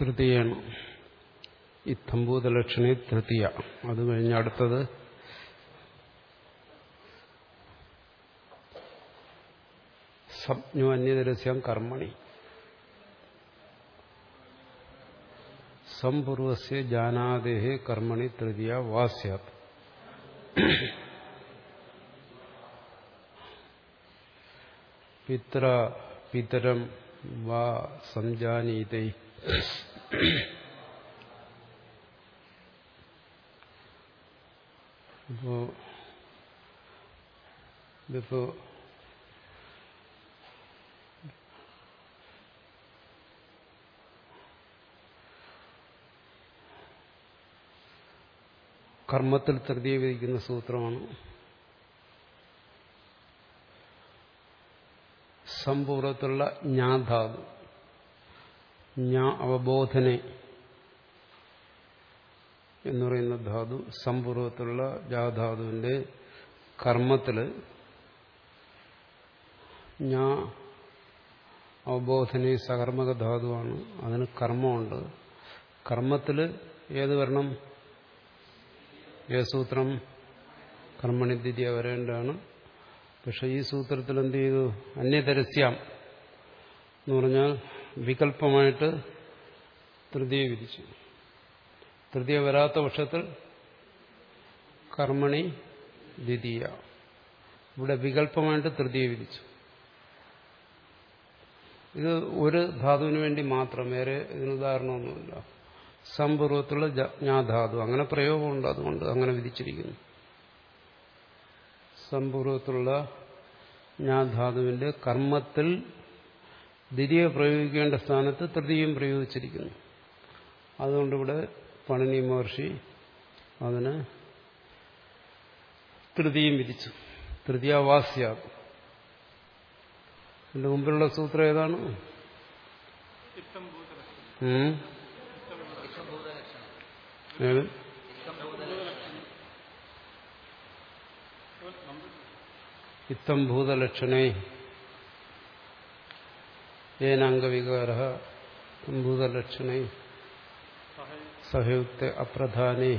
തൃതീയാണ് ഇത്തംഭൂതലക്ഷണി തൃതീയ അത് കഴിഞ്ഞ് അടുത്തത് സംജ്ഞോ അന്യതരസ്യം കർമ്മണി സംപൂർവസ്യ ജാനാദേഹേ കർമ്മണി തൃതീയ വാസ്യാത് പിത്ര പിതരം വാ സംജാനീതൈ അപ്പോ ഇതിപ്പോ കർമ്മത്തിൽ തൃതീയ വിധിക്കുന്ന സൂത്രമാണ് സമ്പൂർവത്തുള്ള ജ്ഞാധാതു ഞാ അവബോധനെ എന്ന് പറയുന്ന ധാതു സമ്പൂർവത്തുള്ള ജാധാതുവിന്റെ കർമ്മത്തില് ഞാ അവബോധനെ സകർമ്മക ധാതുവാണ് അതിന് കർമ്മമുണ്ട് കർമ്മത്തില് ഏത് വരണം ഏ സൂത്രം കർമ്മണി ദ്വിതീയ വരേണ്ടതാണ് പക്ഷെ ഈ സൂത്രത്തിൽ എന്ത് ചെയ്തു അന്യതരസ്യാം എന്ന് പറഞ്ഞാൽ വികല്പമായിട്ട് തൃതീയ വിധിച്ചു തൃതീയ വരാത്ത പക്ഷത്തിൽ കർമ്മണി ദ്വിതീയ ഇവിടെ വികല്പമായിട്ട് തൃതീയ വിധിച്ചു ഇത് ഒരു ധാതുവിന് വേണ്ടി മാത്രം വേറെ ഇതിന് ഉദാഹരണമൊന്നുമില്ല സമ്പൂർവത്തിലുള്ള ജ്ഞാധാതു അങ്ങനെ പ്രയോഗമുണ്ട് അതുകൊണ്ട് അങ്ങനെ വിധിച്ചിരിക്കുന്നു സമ്പൂർവത്തിലുള്ള ജ്ഞാധാതുവിന്റെ കർമ്മത്തിൽ ദ്വിതീയ പ്രയോഗിക്കേണ്ട സ്ഥാനത്ത് തൃതീയം പ്രയോഗിച്ചിരിക്കുന്നു അതുകൊണ്ടിവിടെ പണിനി മഹർഷി അതിന് തൃതീയം വിധിച്ചു തൃതീയാവാസ്യ അതിന്റെ മുമ്പിലുള്ള സൂത്രം ഏതാണ് ഉം? ഏത് ഇത്തം ഭൂതലക്ഷണേ ഏനാംഗവികാര ഭൂതലക്ഷണേ സഹയുക്ത അപ്രധാനേ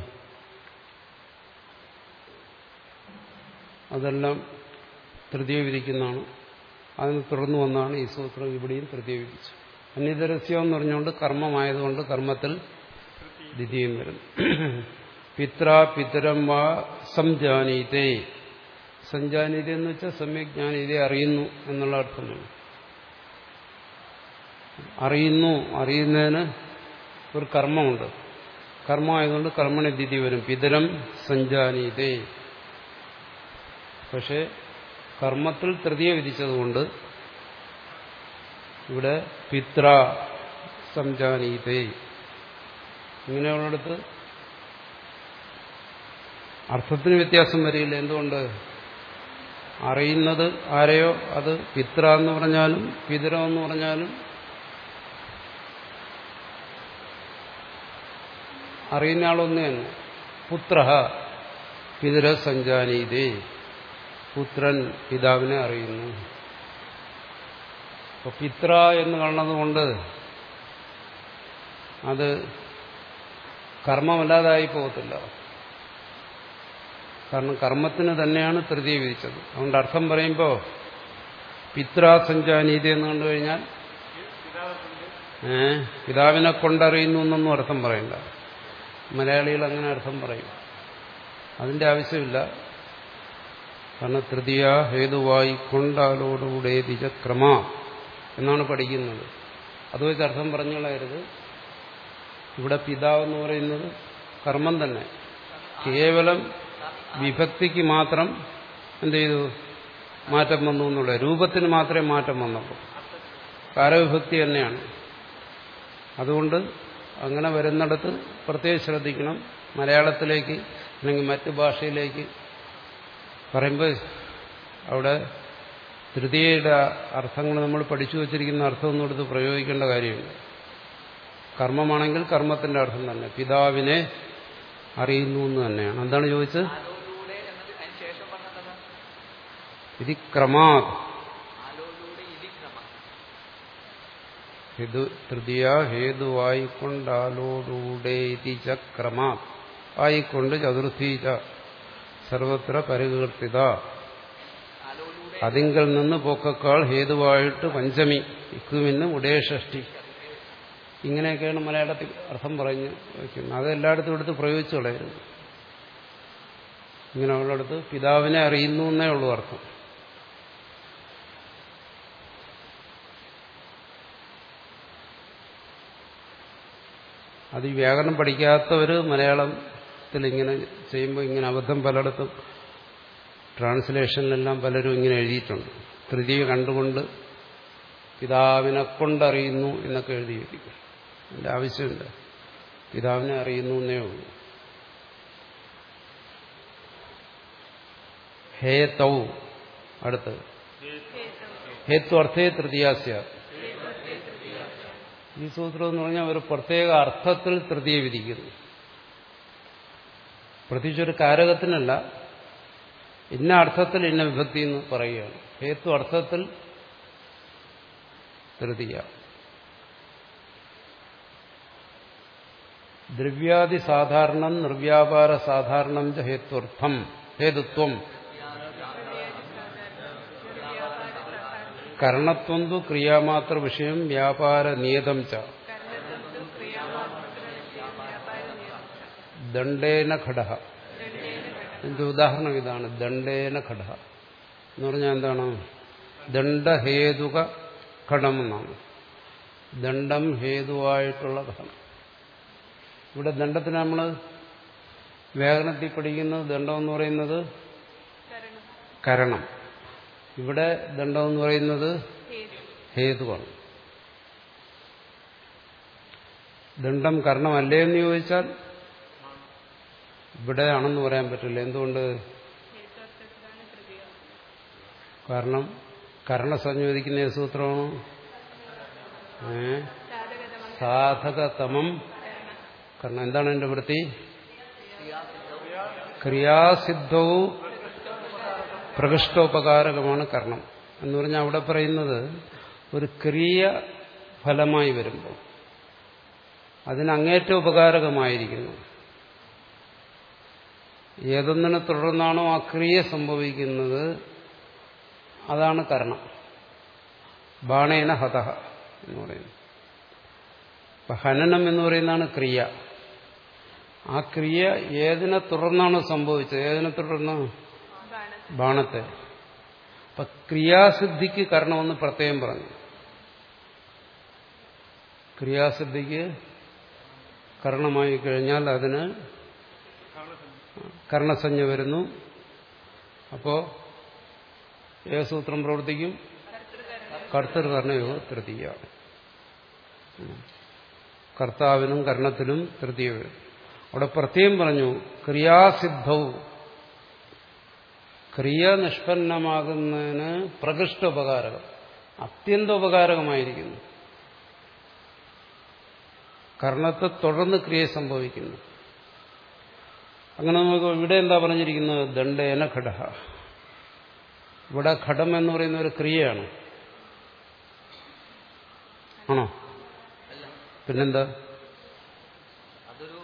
അതെല്ലാം തൃതീയ വിധിക്കുന്നതാണ് അതിന് തുടർന്ന് വന്നാണ് ഈ സൂത്രം ഇവിടെയും തൃതീയ വിധിച്ചു അന്യതരസ്യം എന്ന് പറഞ്ഞുകൊണ്ട് കർമ്മമായതുകൊണ്ട് കർമ്മത്തിൽ ദ്വിതീയം വരുന്നു പിത്ര പിതരം വാ സംജാനീതേ സഞ്ജാനീത എന്ന് വെച്ചാൽ സമ്യക് ജ്ഞാനീതെ അറിയുന്നു എന്നുള്ള അർത്ഥമാണ് അറിയുന്നു അറിയുന്നതിന് ഒരു കർമ്മമുണ്ട് കർമ്മമായതുകൊണ്ട് കർമ്മണ ദ്വിതി വരും പിതരം സഞ്ജാനീതേ പക്ഷെ കർമ്മത്തിൽ തൃതീയ വിധിച്ചതുകൊണ്ട് ഇവിടെ പിത്ര സംജാനീതേ ഇങ്ങനെയുള്ളിടത്ത് അർത്ഥത്തിന് വ്യത്യാസം വരില്ല എന്തുകൊണ്ട് അറിയുന്നത് ആരെയോ അത് പിത്ര എന്ന് പറഞ്ഞാലും പിതരം എന്ന് പറഞ്ഞാലും അറിയുന്ന ആളൊന്നു തന്നെ പുത്ര പിതര സഞ്ജാനീതേ പുത്രൻ പിതാവിനെ അറിയുന്നു അപ്പൊ പിത്ര എന്ന് കാണുന്നതുകൊണ്ട് അത് കർമ്മമല്ലാതായി പോകത്തില്ല കാരണം കർമ്മത്തിന് തന്നെയാണ് തൃതീയ വിധിച്ചത് അതുകൊണ്ട് അർത്ഥം പറയുമ്പോൾ പിത്രാസഞ്ജാനീതി എന്ന് കണ്ടു കഴിഞ്ഞാൽ ഏ പിതാവിനെ കൊണ്ടറിയുന്നു എന്നൊന്നും അർത്ഥം പറയണ്ട മലയാളികൾ അങ്ങനെ അർത്ഥം പറയും അതിന്റെ ആവശ്യമില്ല കാരണം തൃതീയ ഹേതുവായി കൊണ്ടാലോടുകൂടെ ദിജക്രമ എന്നാണ് പഠിക്കുന്നത് അത് വെച്ച് അർത്ഥം പറഞ്ഞുകളയരുത് ഇവിടെ പിതാവെന്ന് പറയുന്നത് കർമ്മം തന്നെ കേവലം വിഭക്തിക്ക് മാത്രം എന്ത് ചെയ്തു മാറ്റം വന്നു എന്നുള്ള രൂപത്തിന് മാത്രമേ മാറ്റം വന്നുള്ളൂ കാരവിഭക്തി തന്നെയാണ് അതുകൊണ്ട് അങ്ങനെ വരുന്നിടത്ത് പ്രത്യേകം ശ്രദ്ധിക്കണം മലയാളത്തിലേക്ക് അല്ലെങ്കിൽ മറ്റു ഭാഷയിലേക്ക് പറയുമ്പോൾ അവിടെ തൃതീയയുടെ അർത്ഥങ്ങൾ നമ്മൾ പഠിച്ചു വച്ചിരിക്കുന്ന അർത്ഥമൊന്നും എടുത്ത് പ്രയോഗിക്കേണ്ട കാര്യമില്ല കർമ്മമാണെങ്കിൽ കർമ്മത്തിന്റെ അർത്ഥം തന്നെ പിതാവിനെ അറിയുന്നു എന്ന് തന്നെയാണ് എന്താണ് ചോദിച്ചത് ആലോലൂടെ എന്നത് അതിന് ശേഷം പറഞ്ഞതാണ് ഇത് ക്രമാ ആലോലൂടെ ഇതി ക്രമ ഹേതു തൃതീയ ഹേതുവായിക്കൊണ്ടാലോടൂടെ ഇതി ചക്രമാ ആയിക്കൊണ്ട് ചതുർത്ഥി ച സർവത്ര പരികീർത്തിത ആലോലൂടെ അതിങ്കൽ നിന്ന് പോക്കക്കാൾ ഹേതുവായിട്ട് പഞ്ചമി ഇക്കുമിന്ന് ഉടേഷഷ്ടി ഇങ്ങനെയൊക്കെയാണ് മലയാളത്തിൽ അർത്ഥം പറഞ്ഞു വയ്ക്കുന്നത് അത് എല്ലായിടത്തും എടുത്ത് പ്രയോഗിച്ചു കളയരുത് ഇങ്ങനെ ഉള്ളിടത്ത് പിതാവിനെ അറിയുന്നു എന്നേ ഉള്ളൂ അർത്ഥം അത് ഈ വ്യാകരണം പഠിക്കാത്തവർ മലയാളത്തിൽ ഇങ്ങനെ ചെയ്യുമ്പോൾ ഇങ്ങനെ അബദ്ധം പലയിടത്തും ട്രാൻസ്ലേഷനിലെല്ലാം പലരും ഇങ്ങനെ എഴുതിയിട്ടുണ്ട് തൃതീയ കണ്ടുകൊണ്ട് പിതാവിനെ കൊണ്ടറിയുന്നു എന്നൊക്കെ എഴുതി വെക്കും അതിൻ്റെ ആവശ്യമില്ല പിതാവിനെ അറിയുന്നു എന്നേ ഉള്ളൂ ഹേതൗ അടുത്ത് ഹേത്തു അർത്ഥേ തൃതീയാസ്യ ഈ സൂത്രം എന്ന് പറഞ്ഞാൽ ഒരു പ്രത്യേക അർത്ഥത്തിൽ തൃതീയ വിധിക്കുന്നു പ്രത്യേകിച്ച് ഒരു കാരകത്തിനല്ല ഇന്ന അർത്ഥത്തിൽ ഇന്ന വിഭക്തി എന്ന് പറയുകയാണ് ഹേത്തു അർത്ഥത്തിൽ തൃതീയ ദ്രവ്യാദി സാധാരണം നിർവ്യാപാര സാധാരണം ച ഹേത്വർത്ഥം ഹേതുത്വം കർണത്വം തു ക്രിയാമാത്ര വിഷയം വ്യാപാര നിയതം ച ദണ്ഡേന ഘട ഇതിന്റെ ഉദാഹരണം ഇതാണ് ദണ്ഡേന ഘട എന്ന് പറഞ്ഞാൽ എന്താണ് ദണ്ഡഹേതുക ഘടം എന്നാണ് ദണ്ഡം ഹേതുവായിട്ടുള്ള ഘടം ഇവിടെ ദണ്ഡത്തിന് നമ്മൾ വ്യാകരണത്തിൽ പഠിക്കുന്നത് ദണ്ഡം എന്ന് പറയുന്നത് കരണം ഇവിടെ ദണ്ഡം എന്ന് പറയുന്നത് ഹേതുവാണ് ദണ്ഡം കർണമല്ലേ എന്ന് ചോദിച്ചാൽ ഇവിടെ ആണെന്ന് പറയാൻ പറ്റില്ല എന്തുകൊണ്ട് കാരണം കർണസംയോജിക്കുന്ന ഏത് സൂത്രമാണ് ഏ സാധകതമം കാരണം എന്താണ് എന്റെ വൃത്തി ക്രിയാസിദ്ധവും പ്രകൃഷ്ടോപകാരകമാണ് കർണം എന്ന് പറഞ്ഞാൽ അവിടെ പറയുന്നത് ഒരു ക്രിയ ഫലമായി വരുമ്പോൾ അതിന് അങ്ങേറ്റം ഉപകാരകമായിരിക്കുന്നു ഏതൊന്നിനെ തുടർന്നാണോ ആ ക്രിയ സംഭവിക്കുന്നത് അതാണ് കർണം ബാണേന ഹതഹ എന്ന് പറയുന്നത് അപ്പൊ ഹനനം എന്ന് പറയുന്നതാണ് ക്രിയ ആ ക്രിയ ഏതിനെ തുടർന്നാണോ സംഭവിച്ചത് ഏതിനെ തുടർന്ന് ബാണത്തെ അപ്പൊ ക്രിയാസിദ്ധിക്ക് കർണമെന്ന് പ്രത്യേകം പറഞ്ഞു ക്രിയാസിദ്ധിക്ക് കർണമായി കഴിഞ്ഞാൽ അതിന് കർണസഞ്ജ വരുന്നു അപ്പോ ഏത് സൂത്രം പ്രവർത്തിക്കും കർത്തൃകർണയോ തൃതീയ കർത്താവിനും കർണത്തിനും തൃതീയ വരും അവിടെ പ്രത്യേകം പറഞ്ഞു ക്രിയാസിദ്ധവും ക്രിയ നിഷ്പന്നമാകുന്നതിന് പ്രകൃഷ്ട ഉപകാരകം അത്യന്ത ഉപകാരകമായിരിക്കുന്നു കർണത്തെ തുടർന്ന് ക്രിയ സംഭവിക്കുന്നു അങ്ങനെ നമുക്ക് ഇവിടെ എന്താ പറഞ്ഞിരിക്കുന്നത് ദണ്ഡേന ഘട ഇവിടെ ഘടം എന്ന് പറയുന്ന ഒരു ക്രിയയാണ് ആണോ പിന്നെന്താ അതൊരു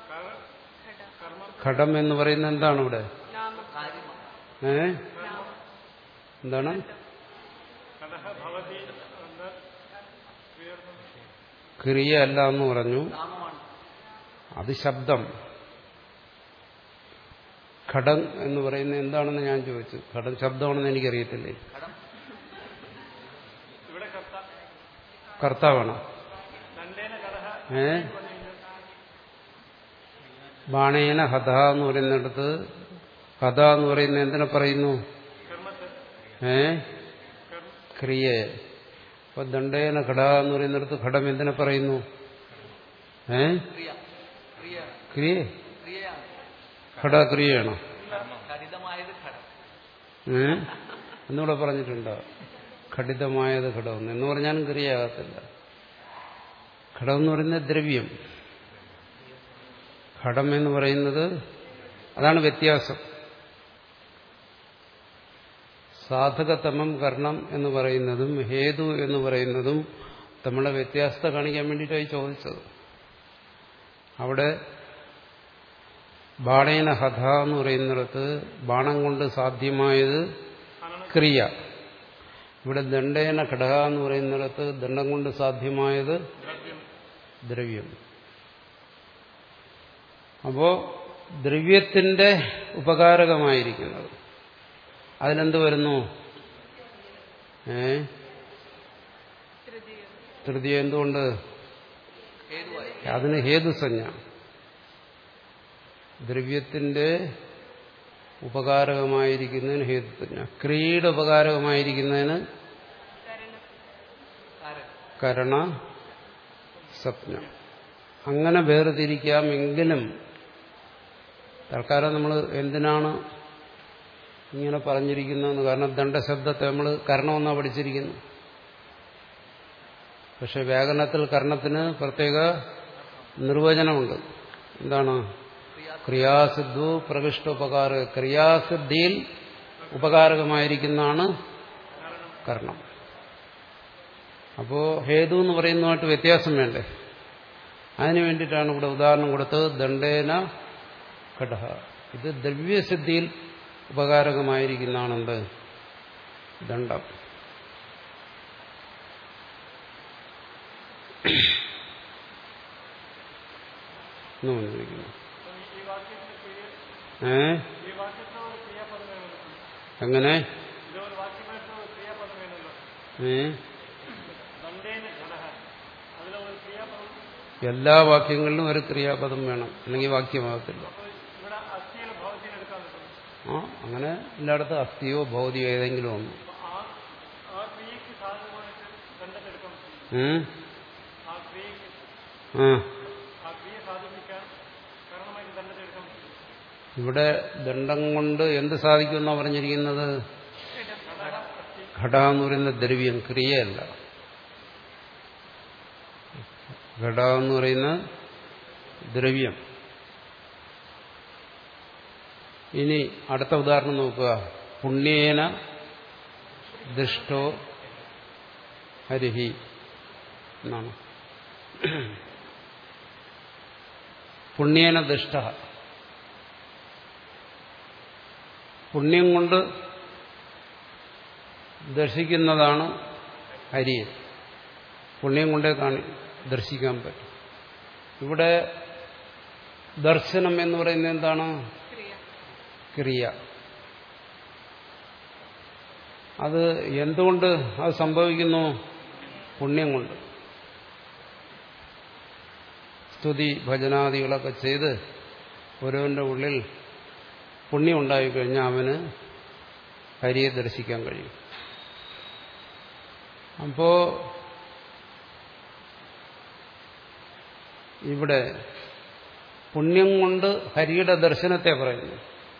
ഘടം എന്ന് പറയുന്നത് എന്താണ് ഇവിടെ കാര്യമാണ് ഏ എന്താണ് ക്രിയ അല്ല എന്ന് പറഞ്ഞു നാമമാണ് അത് ശബ്ദം ഘടം എന്ന് പറയുന്നത് എന്താണെന്ന് ഞാൻ ചോദിച്ചു ഘടം ശബ്ദമാണെന്ന് എനിക്കറിയത്തില്ലേ കടം കർത്താവാണ് ഏ ബാണേന ഹത എന്ന് പറയുന്നിടത്ത് ഹത എന്ന് പറയുന്നത് എന്തിനെ പറയുന്നു ഏ ക്രിയയെ അപ്പൊ ദണ്ഡേന ഘട എന്ന് പറയുന്നിടത്ത് ഘടം എന്തിനെ പറയുന്നു ഏ ക്രിയ ക്രിയ ക്രിയ ക്രിയയാണ് ഘട ക്രിയയാണോ ഖരിതമായത് ഘടം ഏ എന്നൂടെ പറഞ്ഞിട്ടുണ്ടോ ഘടിതമായത് ഘടമെന്ന് എന്ന് പറഞ്ഞാലും ക്രിയയാകത്തില്ല ഘടം എന്ന് പറയുന്നത് ദ്രവ്യം ഘടം എന്ന് പറയുന്നത് അതാണ് വ്യത്യാസം സാധകതമം കർണം എന്ന് പറയുന്നതും ഹേതു എന്ന് പറയുന്നതും തമ്മിലെ വ്യത്യാസത്തെ കാണിക്കാൻ വേണ്ടിയിട്ടായി ചോദിച്ചത് അവിടെ ബാണേന ഹഥ എന്ന് പറയുന്നിടത്ത് ബാണം കൊണ്ട് സാധ്യമായത് ക്രിയ ഇവിടെ ദണ്ഡേന ഘടക എന്ന് പറയുന്നിടത്ത് ദണ്ഡം കൊണ്ട് സാധ്യമായത് ദ്രവ്യം അപ്പോ ദ്രവ്യത്തിന്റെ ഉപകാരകമായിരിക്കുന്നത് അതിലെന്ത് വരുന്നു ഏ തൃതീയ എന്തുകൊണ്ട് ഹേതുവായി അതിന് ഹേതുസഞ്ജ ദ്രവ്യത്തിന്റെ ഉപകാരകമായിരിക്കുന്നതിന് ഹേതുസഞ്ജ ക്രിയയുടെ ഉപകാരകമായിരിക്കുന്നതിന് കാരൻ കരണ സ്വപ്ന അങ്ങനെ വേർതിരിക്കാമെങ്കിലും തൽക്കാലം നമ്മൾ എന്തിനാണ് ഇങ്ങനെ പറഞ്ഞിരിക്കുന്നതെന്ന് കാരണം ദണ്ഡശബ്ദത്തെ നമ്മൾ കരണമെന്നാണ് പഠിച്ചിരിക്കുന്നത് പക്ഷെ വ്യാകരണത്തിൽ കർണത്തിന് പ്രത്യേക നിർവചനമുണ്ട് എന്താണ് ക്രിയാസിദ്ധു പ്രകൃഷ്ടോപകാര ക്രിയാസിദ്ധിയിൽ ഉപകാരകമായിരിക്കുന്നതാണ് കർണം അപ്പോ ഹേതു എന്ന് പറയുന്നതുമായിട്ട് വ്യത്യാസം വേണ്ടേ അതിനു വേണ്ടിയിട്ടാണ് ഇവിടെ ഉദാഹരണം കൊടുത്തത് ദണ്ഡേന ഘടക ഇത് ദ്രവ്യസിദ്ധിയിൽ ഉപകാരകമായിരിക്കുന്നതാണെന്ത് ദണ്ഡം എന്ന് പറഞ്ഞിരിക്കുന്നു ഏ എങ്ങനെ ഏ എല്ലാ വാക്യങ്ങളിലും ഒരു ക്രിയാപദം വേണം അല്ലെങ്കിൽ വാക്യമാകത്തില്ല ആ അങ്ങനെ എല്ലായിടത്തും അസ്ഥിയോ ഭൗതിയോ ഏതെങ്കിലും ഒന്ന് ഉം? ആ ഇവിടെ ദണ്ഡം കൊണ്ട് എന്ത് സാധിക്കുമെന്നാ പറഞ്ഞിരിക്കുന്നത് ഘട എന്ന് പറയുന്ന ദ്രവ്യം ക്രിയയല്ല ഘട എന്ന് പറയുന്ന ദ്രവ്യം ഇനി അടുത്ത ഉദാഹരണം നോക്കുക പുണ്യേന ദുഷ്ടോ ഹരിഹി എന്നാണ് പുണ്യേന ദുഷ്ട പുണ്യം കൊണ്ട് ദർശിക്കുന്നതാണ് ഹരി പുണ്യം കൊണ്ടേ കാണി ദർശിക്കാൻ പറ്റും ഇവിടെ ദർശനം എന്ന് പറയുന്നത് എന്താണ് ക്രിയ അത് എന്തുകൊണ്ട് അത് സംഭവിക്കുന്നു പുണ്യം കൊണ്ട് സ്തുതി ഭജനാദികളൊക്കെ ചെയ്ത് ഓരോന്റെ ഉള്ളിൽ പുണ്യം ഉണ്ടായിക്കഴിഞ്ഞാൽ അവന് ഹരിയെ ദർശിക്കാൻ കഴിയും അപ്പോ ഇവിടെ പുണ്യം കൊണ്ട് ഹരിയുടെ ദർശനത്തെ പറയുന്നു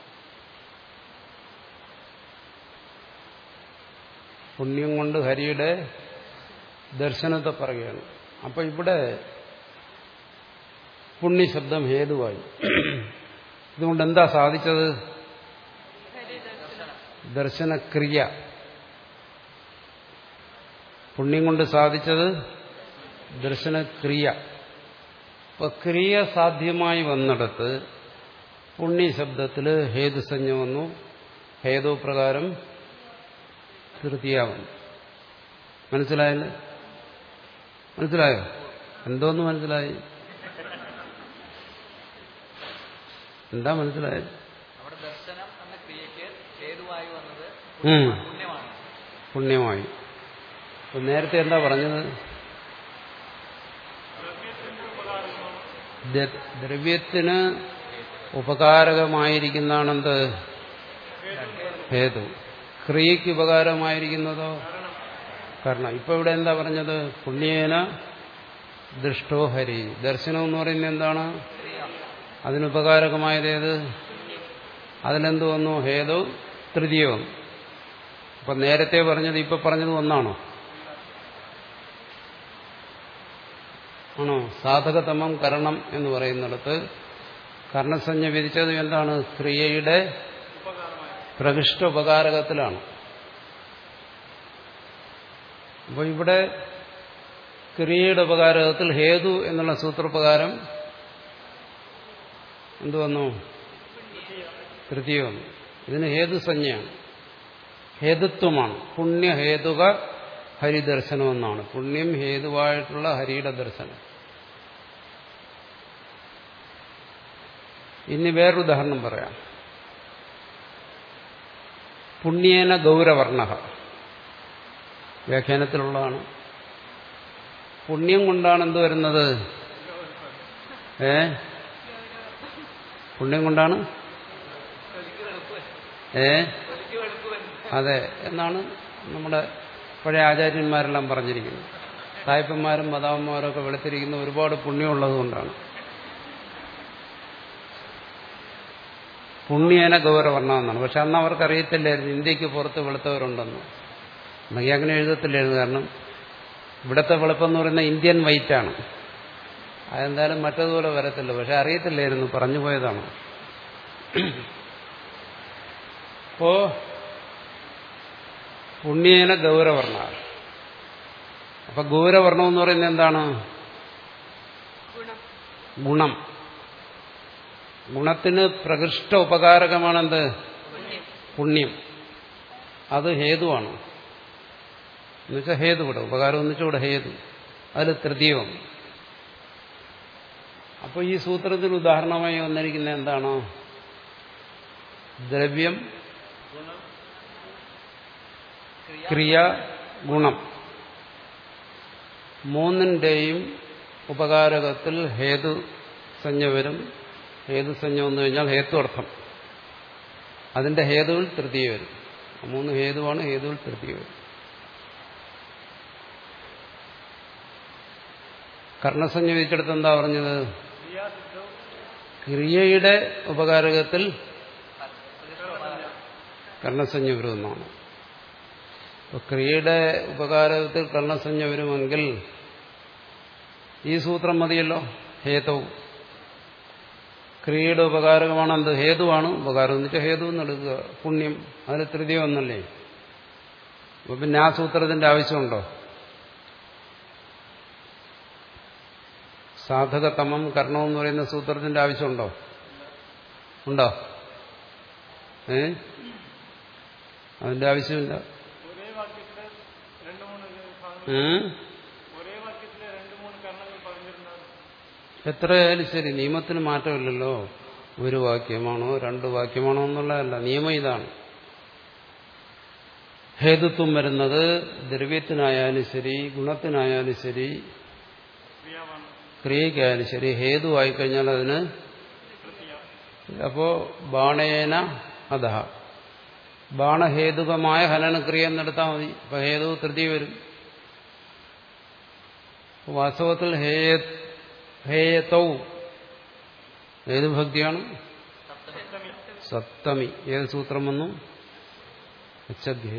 പുണ്യം കൊണ്ട് ഹരിയുടെ ദർശനത്തെ പറയുകയാണ് അപ്പൊ ഇവിടെ പുണ്യശബ്ദം ഹേതുവായി ഇതുകൊണ്ട് എന്താ സാധിച്ചത് ദർശനക്രിയ പുണ്യം കൊണ്ട് സാധിച്ചത് ദർശനക്രിയ അപ്പൊ ക്രിയ സാധ്യമായി വന്നിടത്ത് പുണ്യശബ്ദത്തിൽ ഹേതുസഞ്ജ വന്നു ഹേതു പ്രകാരം തൃതീയ വന്നു മനസ്സിലായല്ലേ മനസ്സിലായോ എന്തോന്ന് മനസ്സിലായി എന്താ മനസ്സിലായത് അവിടെ ദർശനം എന്ന ക്രിയയ്ക്ക് ഹേതുവായി വന്നത് ഉം. പുണ്യമാണ് പുണ്യമായി അപ്പൊ നേരത്തെ എന്താ പറഞ്ഞത് ദ- ദ്രവ്യത്തിന് ഉപകാരകമായിരിക്കുന്നതാണെന്ത് ഹേതു ക്രിയയ്ക്ക് ഉപകാരമായിരിക്കുന്നതോ കാരണം ഇപ്പൊ ഇവിടെ എന്താ പറഞ്ഞത് പുണ്യേന ദൃഷ്ടോ ഹരി ദർശനം എന്ന് പറയുന്നത് എന്താണ് അതിനുപകാരകമായതേത് അതിലെന്ത് വന്നു ഹേതു തൃതീയ വന്നു അപ്പൊ നേരത്തെ പറഞ്ഞത് ഇപ്പൊ പറഞ്ഞത് ഒന്നാണോ ആണോ സാധകതമം കരണം എന്ന് പറയുന്നിടത്ത് കർണസഞ്ജ വിധിച്ചത് എന്താണ് ക്രിയയുടെ പ്രകൃഷ്ട ഉപകാരകത്തിലാണ് അപ്പോൾ ഇവിടെ ക്രിയയുടെ ഉപകാരത്തിൽ ഹേതു എന്നുള്ള സൂത്രപ്രകാരം എന്തു വന്നു തൃതീയ വന്നു ഇതിന് ഹേതുസഞ്ജയാണ് ഹേതുത്വമാണ് പുണ്യഹേതുക ഹരിദർശനം എന്നാണ് പുണ്യം ഹേതുവായിട്ടുള്ള ഹരിയുടെ ദർശനം ഇനി വേറൊരു ഉദാഹരണം പറയാം പുണ്യേന ഗൗരവർണ വ്യാഖ്യാനത്തിലുള്ളതാണ് പുണ്യം കൊണ്ടാണ് എന്ത് വരുന്നത് ഏ പുണ്യം കൊണ്ടാണ് ഏ അതെ എന്നാണ് നമ്മുടെ പഴയ ആചാര്യന്മാരെല്ലാം പറഞ്ഞിരിക്കുന്നത് സായിപ്പന്മാരും മതാവന്മാരും ഒക്കെ വെളുത്തിരിക്കുന്ന ഒരുപാട് പുണ്യമുള്ളത് കൊണ്ടാണ് പുണ്യേന ഗൗരവർണ്ണ എന്നാണ് പക്ഷെ അന്ന് അവർക്ക് അറിയത്തില്ലായിരുന്നു ഇന്ത്യക്ക് പുറത്ത് വെളുത്തവരുണ്ടെന്ന് എന്നെങ്കിൽ അങ്ങനെ എഴുതത്തില്ലായിരുന്നു കാരണം ഇവിടുത്തെ വെളുപ്പം എന്ന് പറയുന്നത് ഇന്ത്യൻ വൈറ്റാണ് അതെന്തായാലും മറ്റതുപോലെ വരത്തില്ല പക്ഷെ അറിയത്തില്ലായിരുന്നു പറഞ്ഞു പോയതാണ് അപ്പോ പുണ്യേന ഗൗരവർണ്ണ അപ്പൊ ഗൗരവർണ്ണം എന്ന് പറയുന്നത് എന്താണ് ഗുണം ഗുണത്തിന് പ്രകൃഷ്ട ഉപകാരകമാണെന്ത് പുണ്യം അത് ഹേതുവാണ് എന്നുവെച്ചാൽ ഹേതു ഇവിടെ ഉപകാരം എന്നുവെച്ചാൽ ഹേതു അതിൽ തൃതീയം അപ്പോൾ ഈ സൂത്രത്തിന് ഉദാഹരണമായി വന്നിരിക്കുന്ന എന്താണ് ദ്രവ്യം ക്രിയ ഗുണം മൂന്നിൻ്റെയും ഉപകാരകത്തിൽ ഹേതു സഞ്ജ വരും ഹേതുസഞ്ജ വന്നു കഴിഞ്ഞാൽ ഹേത്വർത്ഥം അതിന്റെ ഹേതുവിൽ തൃതീയ വരും മൂന്ന് ഹേതുവാണ് ഹേതുവിൽ തൃതീയ വരും കർണസഞ്ജ വിധിച്ചെടുത്ത് എന്താ പറഞ്ഞത് ക്രിയയുടെ ഉപകാരകത്തിൽ കർണസഞ്ജ വരുമെന്നാണ് അപ്പൊ ക്രിയയുടെ ഉപകാരത്തിൽ കർണസഞ്ജ വരുമെങ്കിൽ ഈ സൂത്രം മതിയല്ലോ ഹേതവും ക്രിയയുടെ ഉപകാരകമാണ് എന്ത് ഹേതുവാണ് ഉപകാരം എന്ന് വെച്ചാൽ ഹേതു എന്നെടുക്കുക പുണ്യം അതിന് തൃതീയം ഒന്നല്ലേ അപ്പൊ പിന്നെ ആ സൂത്രത്തിന്റെ ആവശ്യമുണ്ടോ സാധകതമം കർണം എന്ന് പറയുന്ന സൂത്രത്തിന്റെ ആവശ്യമുണ്ടോ ഉണ്ടോ ഏ അതിന്റെ ആവശ്യമില്ല ഒരേ വാക്യത്തില് രണ്ട് മൂന്ന് ഭാഗങ്ങൾ ഏ? ഒരേ വാക്യത്തില് രണ്ട് മൂന്ന് കർണങ്ങൾ പറഞ്ഞിരുന്നത് എത്രയായാലും ശരി നിയമത്തിന് മാറ്റമില്ലല്ലോ ഒരു വാക്യമാണോ രണ്ട് വാക്യമാണോ എന്നുള്ളതല്ല നിയമം ഇതാണ് ഹേതുത്വം വരുന്നത് ദ്രവ്യത്തിനായാലും ശരി ഗുണത്തിനായാലും ശരി ക്രിയാവാണ് ക്രിയയ്ക്കായാലും ശരി ഹേതുവായി കഴിഞ്ഞാൽ അതിന് അപ്പോ ബാണേന അധ ബാണഹേതുകമായ ഹനനക്രിയ എന്നെടുത്താൽ മതി അപ്പൊ ഹേതു തൃതീയ വരും വാസ്തവത്തിൽ ഹേയ ഹേയത്തൗ ഏത് ഭക്തിയാണ് സപ്തമി ഏത് സൂത്രം വന്നു അച്ഛധ്യേ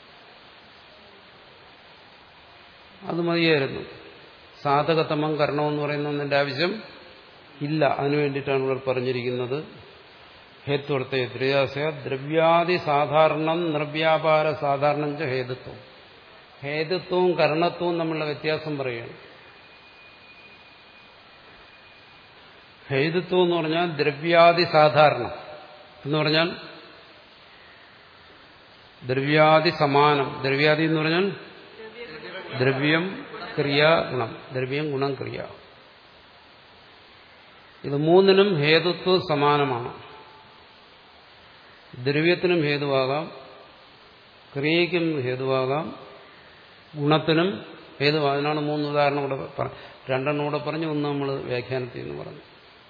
അത് മതിയായിരുന്നു സാധകതമം കരണമെന്ന് പറയുന്ന ഒന്നിന്റെ ആവശ്യം ഇല്ല അതിനു വേണ്ടിയിട്ടാണ് ഇവിടെ പറഞ്ഞിരിക്കുന്നത് ഹേത്വർത്ഥ ത്രിയാസ ദ്രവ്യാദി സാധാരണം നിർവ്യാപാര സാധാരണം ച ഹേതുത്വം ഹേതുത്വവും കരണത്വവും തമ്മിലുള്ള വ്യത്യാസം പറയുകയാണ് ഹേതുത്വം എന്ന് പറഞ്ഞാൽ ദ്രവ്യാദി സാധാരണം എന്ന് പറഞ്ഞാൽ ദ്രവ്യാദി സമാനം ദ്രവ്യാദി എന്ന് പറഞ്ഞാൽ ദ്രവ്യം ക്രിയ ഗുണം ദ്രവ്യം ഗുണം ക്രിയ ഇത് മൂന്നിനും ഹേതുത്വം സമാനമാണ് ദ്രവ്യത്തിനും ഹേതുവാകാം ക്രിയയ്ക്കും ഹേതുവാകാം ഗുണത്തിനും ഹേതുവാകാം അതിനാണ് മൂന്ന് ഉദാഹരണം കൂടെ പറ- രണ്ടെണ്ണം കൂടെ പറഞ്ഞു ഒന്ന് നമ്മൾ വ്യാഖ്യാനത്തിൽ എന്ന് പറഞ്ഞു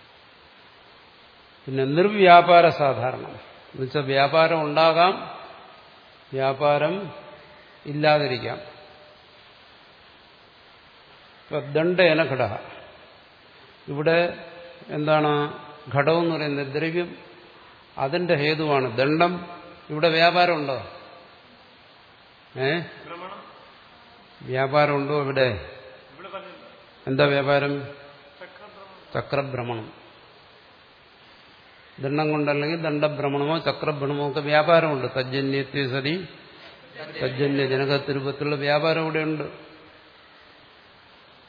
പിന്നെ നിർവ്യാപാര സാധാരണം എന്നുവെച്ചാൽ വ്യാപാരം ഉണ്ടാകാം വ്യാപാരം ഇല്ലാതിരിക്കാം ഇപ്പൊ ദണ്ഡേന ഘട ഇവിടെ എന്താണ് ഘടം എന്ന് പറയുന്നത് ദ്രവ്യം അതിന്റെ ഹേതുവാണ് ദണ്ഡം ഇവിടെ വ്യാപാരമുണ്ടോ ഏ ഭ്രമണം വ്യാപാരമുണ്ടോ ഇവിടെ ഇവിടെ പറഞ്ഞില്ല എന്താ വ്യാപാരം ചക്രഭ്രമണം ചക്രഭ്രമണം ദണ്ഡം കൊണ്ടല്ലെങ്കിൽ ദണ്ഡഭ്രമണമോ ചക്രഭ്രമണമോ ഒക്കെ വ്യാപാരമുണ്ട് തജ്ജന്യത്വ സതി തജ്ജന്യ ജനകത്തിരൂപത്തിലുള്ള വ്യാപാരം ഇവിടെയുണ്ട്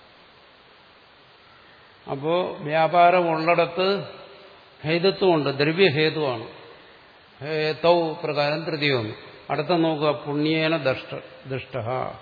അപ്പോ വ്യാപാരം ഉള്ളിടത്ത് ഹേതുത്വമുണ്ട് ദ്രവ്യഹേതുവാണ് ഹേതൗ പ്രകാരം തൃതീയം അടുത്ത നോക്കുക പുണ്യേന ദഷ്ട ദുഷ്ട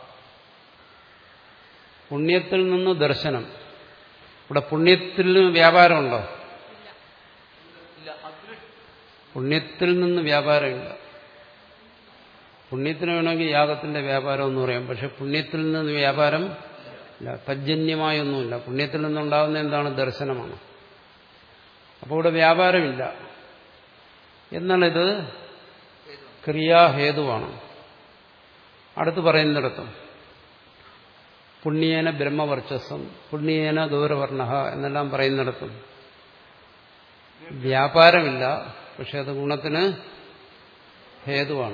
പുണ്യത്തിൽ നിന്ന് ദർശനം ഇവിടെ പുണ്യത്തിൽ നിന്ന് വ്യാപാരമുണ്ടോ ഇല്ല അദൃഷ്ട പുണ്യത്തിൽ നിന്ന് വ്യാപാരമില്ല പുണ്യത്തിന് വേണമെങ്കിൽ യാഗത്തിന്റെ വ്യാപാരം എന്ന് പറയാം പക്ഷെ പുണ്യത്തിൽ നിന്ന് വ്യാപാരം ഇല്ല തജ്ജന്യമായൊന്നുമില്ല പുണ്യത്തിൽ നിന്നുണ്ടാകുന്ന എന്താണ് ദർശനമാണ് അപ്പോൾ ഇവിടെ വ്യാപാരമില്ല എന്നാൽ ഇത് ക്രിയാഹേതുവാണ് അടുത്ത് പറയുന്നിടത്തും പുണ്യേന ബ്രഹ്മവർച്ചസ്സം പുണ്യേന ഗൗരവർണ എന്നെല്ലാം പറയുന്നിടത്തും വ്യാപാരമില്ല പക്ഷെ അത് ഗുണത്തിന് ഹേതുവാണ്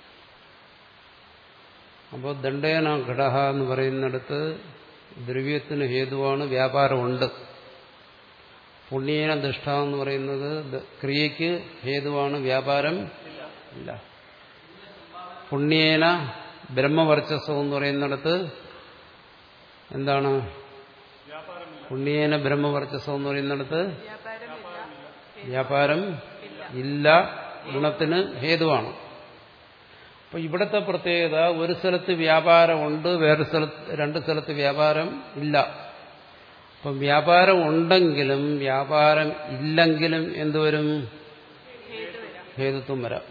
അപ്പോൾ ദണ്ഡേന ഘടഹ എന്ന് പറയുന്നിടത്ത് ദ്രവ്യത്തിന് ഹേതുവാണ് വ്യാപാരമുണ്ട് പുണ്യേന ദുഷ്ട എന്ന് പറയുന്നത് ദ- ക്രിയയ്ക്ക് ഹേതുവാണ് വ്യാപാരം ഇല്ല പുണ്യേന ബ്രഹ്മവർച്ചസ്സം എന്ന് പറയുന്നിടത്ത് എന്താണ് പുണ്യേന ബ്രഹ്മവർച്ചസ്സം എന്ന് പറയുന്നിടത്ത് വ്യാപാരം ഇല്ല ഗുണത്തിന് ഹേതുവാണ് അപ്പൊ ഇവിടുത്തെ പ്രത്യേകത ഒരു സ്ഥലത്ത് വ്യാപാരമുണ്ട് വേറെ സ്ഥലത്ത് രണ്ട് സ്ഥലത്ത് വ്യാപാരം ഇല്ല അപ്പം വ്യാപാരം ഉണ്ടെങ്കിലും വ്യാപാരം ഇല്ലെങ്കിലും എന്തുവരും ഹേതുത്വം വരാം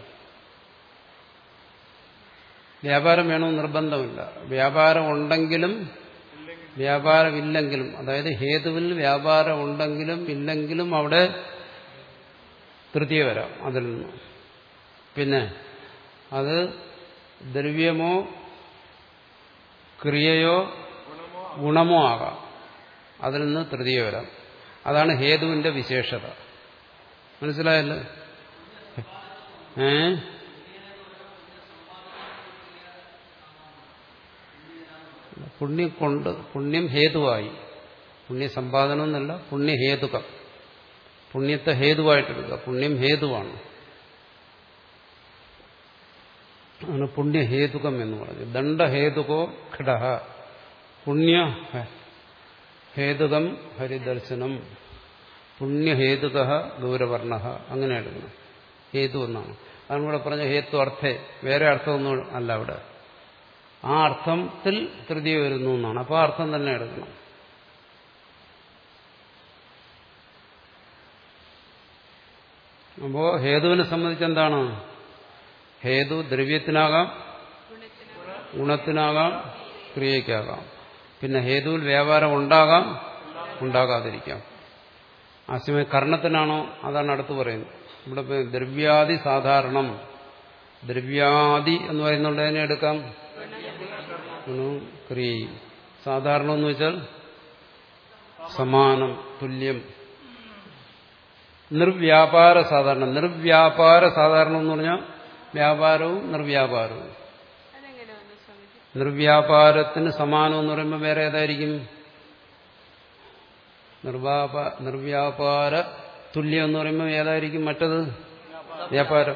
വ്യാപാരം വേണമെന്ന് നിർബന്ധമില്ല വ്യാപാരം ഉണ്ടെങ്കിലും വ്യാപാരമില്ലെങ്കിലും അതായത് ഹേതുവിൽ വ്യാപാരം ഉണ്ടെങ്കിലും ഇല്ലെങ്കിലും അവിടെ തൃതീയ വരാം അതിൽ നിന്ന് പിന്നെ അത് ദ്രവ്യമോ ക്രിയയോ ഗുണമോ ആകാം അതിൽ നിന്ന് തൃതീയ വരാം അതാണ് ഹേതുവിന്റെ വിശേഷത മനസ്സിലായല്ലോ ഏ പുണ്യം കൊണ്ട് പുണ്യം ഹേതുവായി പുണ്യസമ്പാദനം എന്നല്ല പുണ്യഹേതുകം പുണ്യത്തെ ഹേതുവായിട്ടെടുക്കുക പുണ്യം ഹേതുവാണ് ആണ് പുണ്യഹേതുകം എന്ന് പറഞ്ഞു ദണ്ഡഹേതുകോ ഘട പുണ്യ ഹേതുകം ഹരിദർശനം പുണ്യഹേതുക ഗൗരവർണ അങ്ങനെ എടുക്കണം ഹേതു എന്നാണ് അതാണ് ഇവിടെ പറഞ്ഞ ഹേതു അർത്ഥേ വേറെ അർത്ഥമൊന്നും അല്ല അവിടെ ആ അർത്ഥത്തിൽ തൃതീയ വരുന്നു എന്നാണ് അപ്പോൾ ആ അർത്ഥം തന്നെ എടുക്കണം അപ്പോ ഹേതുവിനെ സംബന്ധിച്ച് എന്താണ് ഹേതു ദ്രവ്യത്തിനാകാം ഗുണത്തിനാകാം ക്രിയയ്ക്കാകാം പിന്നെ ഹേതുവിൽ വ്യാപാരം ഉണ്ടാകാം ഉണ്ടാകാതിരിക്കാം ആ സമയം കർണത്തിനാണോ അതാണ് അടുത്ത് പറയുന്നത് ഇവിടെ ഇപ്പൊ ദ്രവ്യാദി സാധാരണം ദ്രവ്യാദി എന്ന് പറയുന്നുണ്ട് അതിനെ എടുക്കാം ഗുണവും ക്രിയയും സാധാരണം എന്ന് വെച്ചാൽ സമാനം തുല്യം നിർവ്യാപാര സാധാരണ നിർവ്യാപാര സാധാരണ എന്ന് പറഞ്ഞാൽ വ്യാപാരവും നിർവ്യാപാരവും അതെങ്ങനെ വന്നു സ്വാമിജി നിർവ്യാപാരത്തിന് സമാനം എന്ന് പറയുമ്പോൾ വേറെ ഏതായിരിക്കും നിർവാപ നിർവ്യാപാര തുല്യം എന്ന് പറയുമ്പോൾ ഏതായിരിക്കും മറ്റത് വ്യാപാരം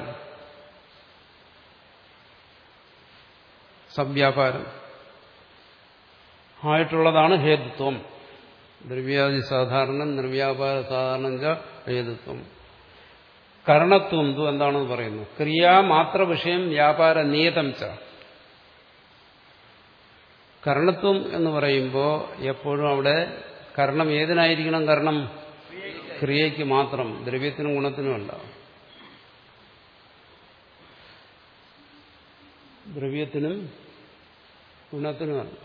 സവ്യാപാരം ആയിട്ടുള്ളതാണ് ഹേതുത്വം ദ്രവ്യാദി സാധാരണം നിർവ്യാപാര സാധാരണം ച ഹേതുത്വം കരണത്വം തു എന്താണെന്ന് പറയുന്നു ക്രിയാമാത്ര വിഷയം വ്യാപാര നിയതം ച കർണത്വം എന്ന് പറയുമ്പോൾ എപ്പോഴും അവിടെ കർണം ഏതിനായിരിക്കണം കർണം ക്രിയയ്ക്ക് മാത്രം ദ്രവ്യത്തിനും ഗുണത്തിനുമല്ല ദ്രവ്യത്തിനും ഗുണത്തിനുമല്ല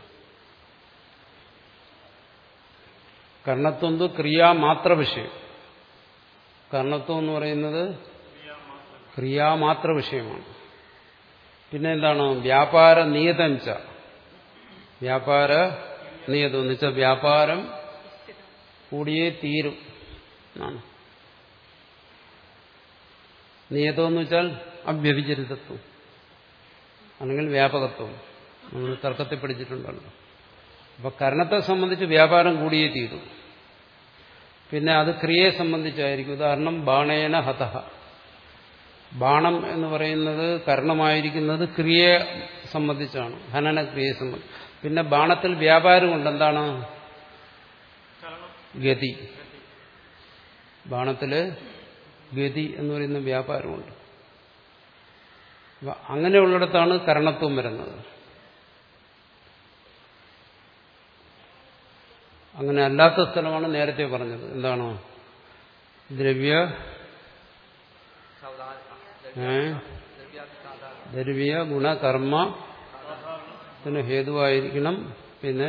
കർണത്വം തു ക്രിയാമാത്ര വിഷയം കർണത്വം എന്ന് പറയുന്നത് ക്രിയാമാത്ര വിഷയമാണ് പിന്നെ എന്താണ് വ്യാപാര നിയതം ച വ്യാപാര നിയതം എന്ന് വെച്ചാൽ വ്യാപാരം കൂടിയേ തീരും എന്നാണ് നിയതം എന്ന് വെച്ചാൽ അവ്യഭിചരിതത്വം അല്ലെങ്കിൽ വ്യാപകത്വം നമ്മൾ തർക്കത്തിൽ പഠിച്ചിട്ടുണ്ടല്ലോ അപ്പൊ കർണത്തെ സംബന്ധിച്ച് വ്യാപാരം കൂടിയേ തീരും പിന്നെ അത് ക്രിയയെ സംബന്ധിച്ചായിരിക്കും ഉദാഹരണം ബാണേന ഹതഹ ബാണം എന്ന് പറയുന്നത് കർണമായിരിക്കുന്നത് ക്രിയയെ സംബന്ധിച്ചാണ് ഹനന ക്രിയയെ സംബന്ധിച്ച് പിന്നെ ബാണത്തിൽ വ്യാപാരമുണ്ട് എന്താണ് ഗതി ബാണത്തില് ഗതി എന്ന് പറയുന്ന വ്യാപാരമുണ്ട് അപ്പൊ അങ്ങനെയുള്ളിടത്താണ് കരണത്വം വരുന്നത് അങ്ങനെ അല്ലാത്ത സ്ഥലമാണ് നേരത്തെ പറഞ്ഞത് എന്താണ് ദ്രവ്യ ഏ? ദ്രവ്യ ഗുണകർമ്മ ത്തിന് ഹേതുവായിരിക്കണം പിന്നെ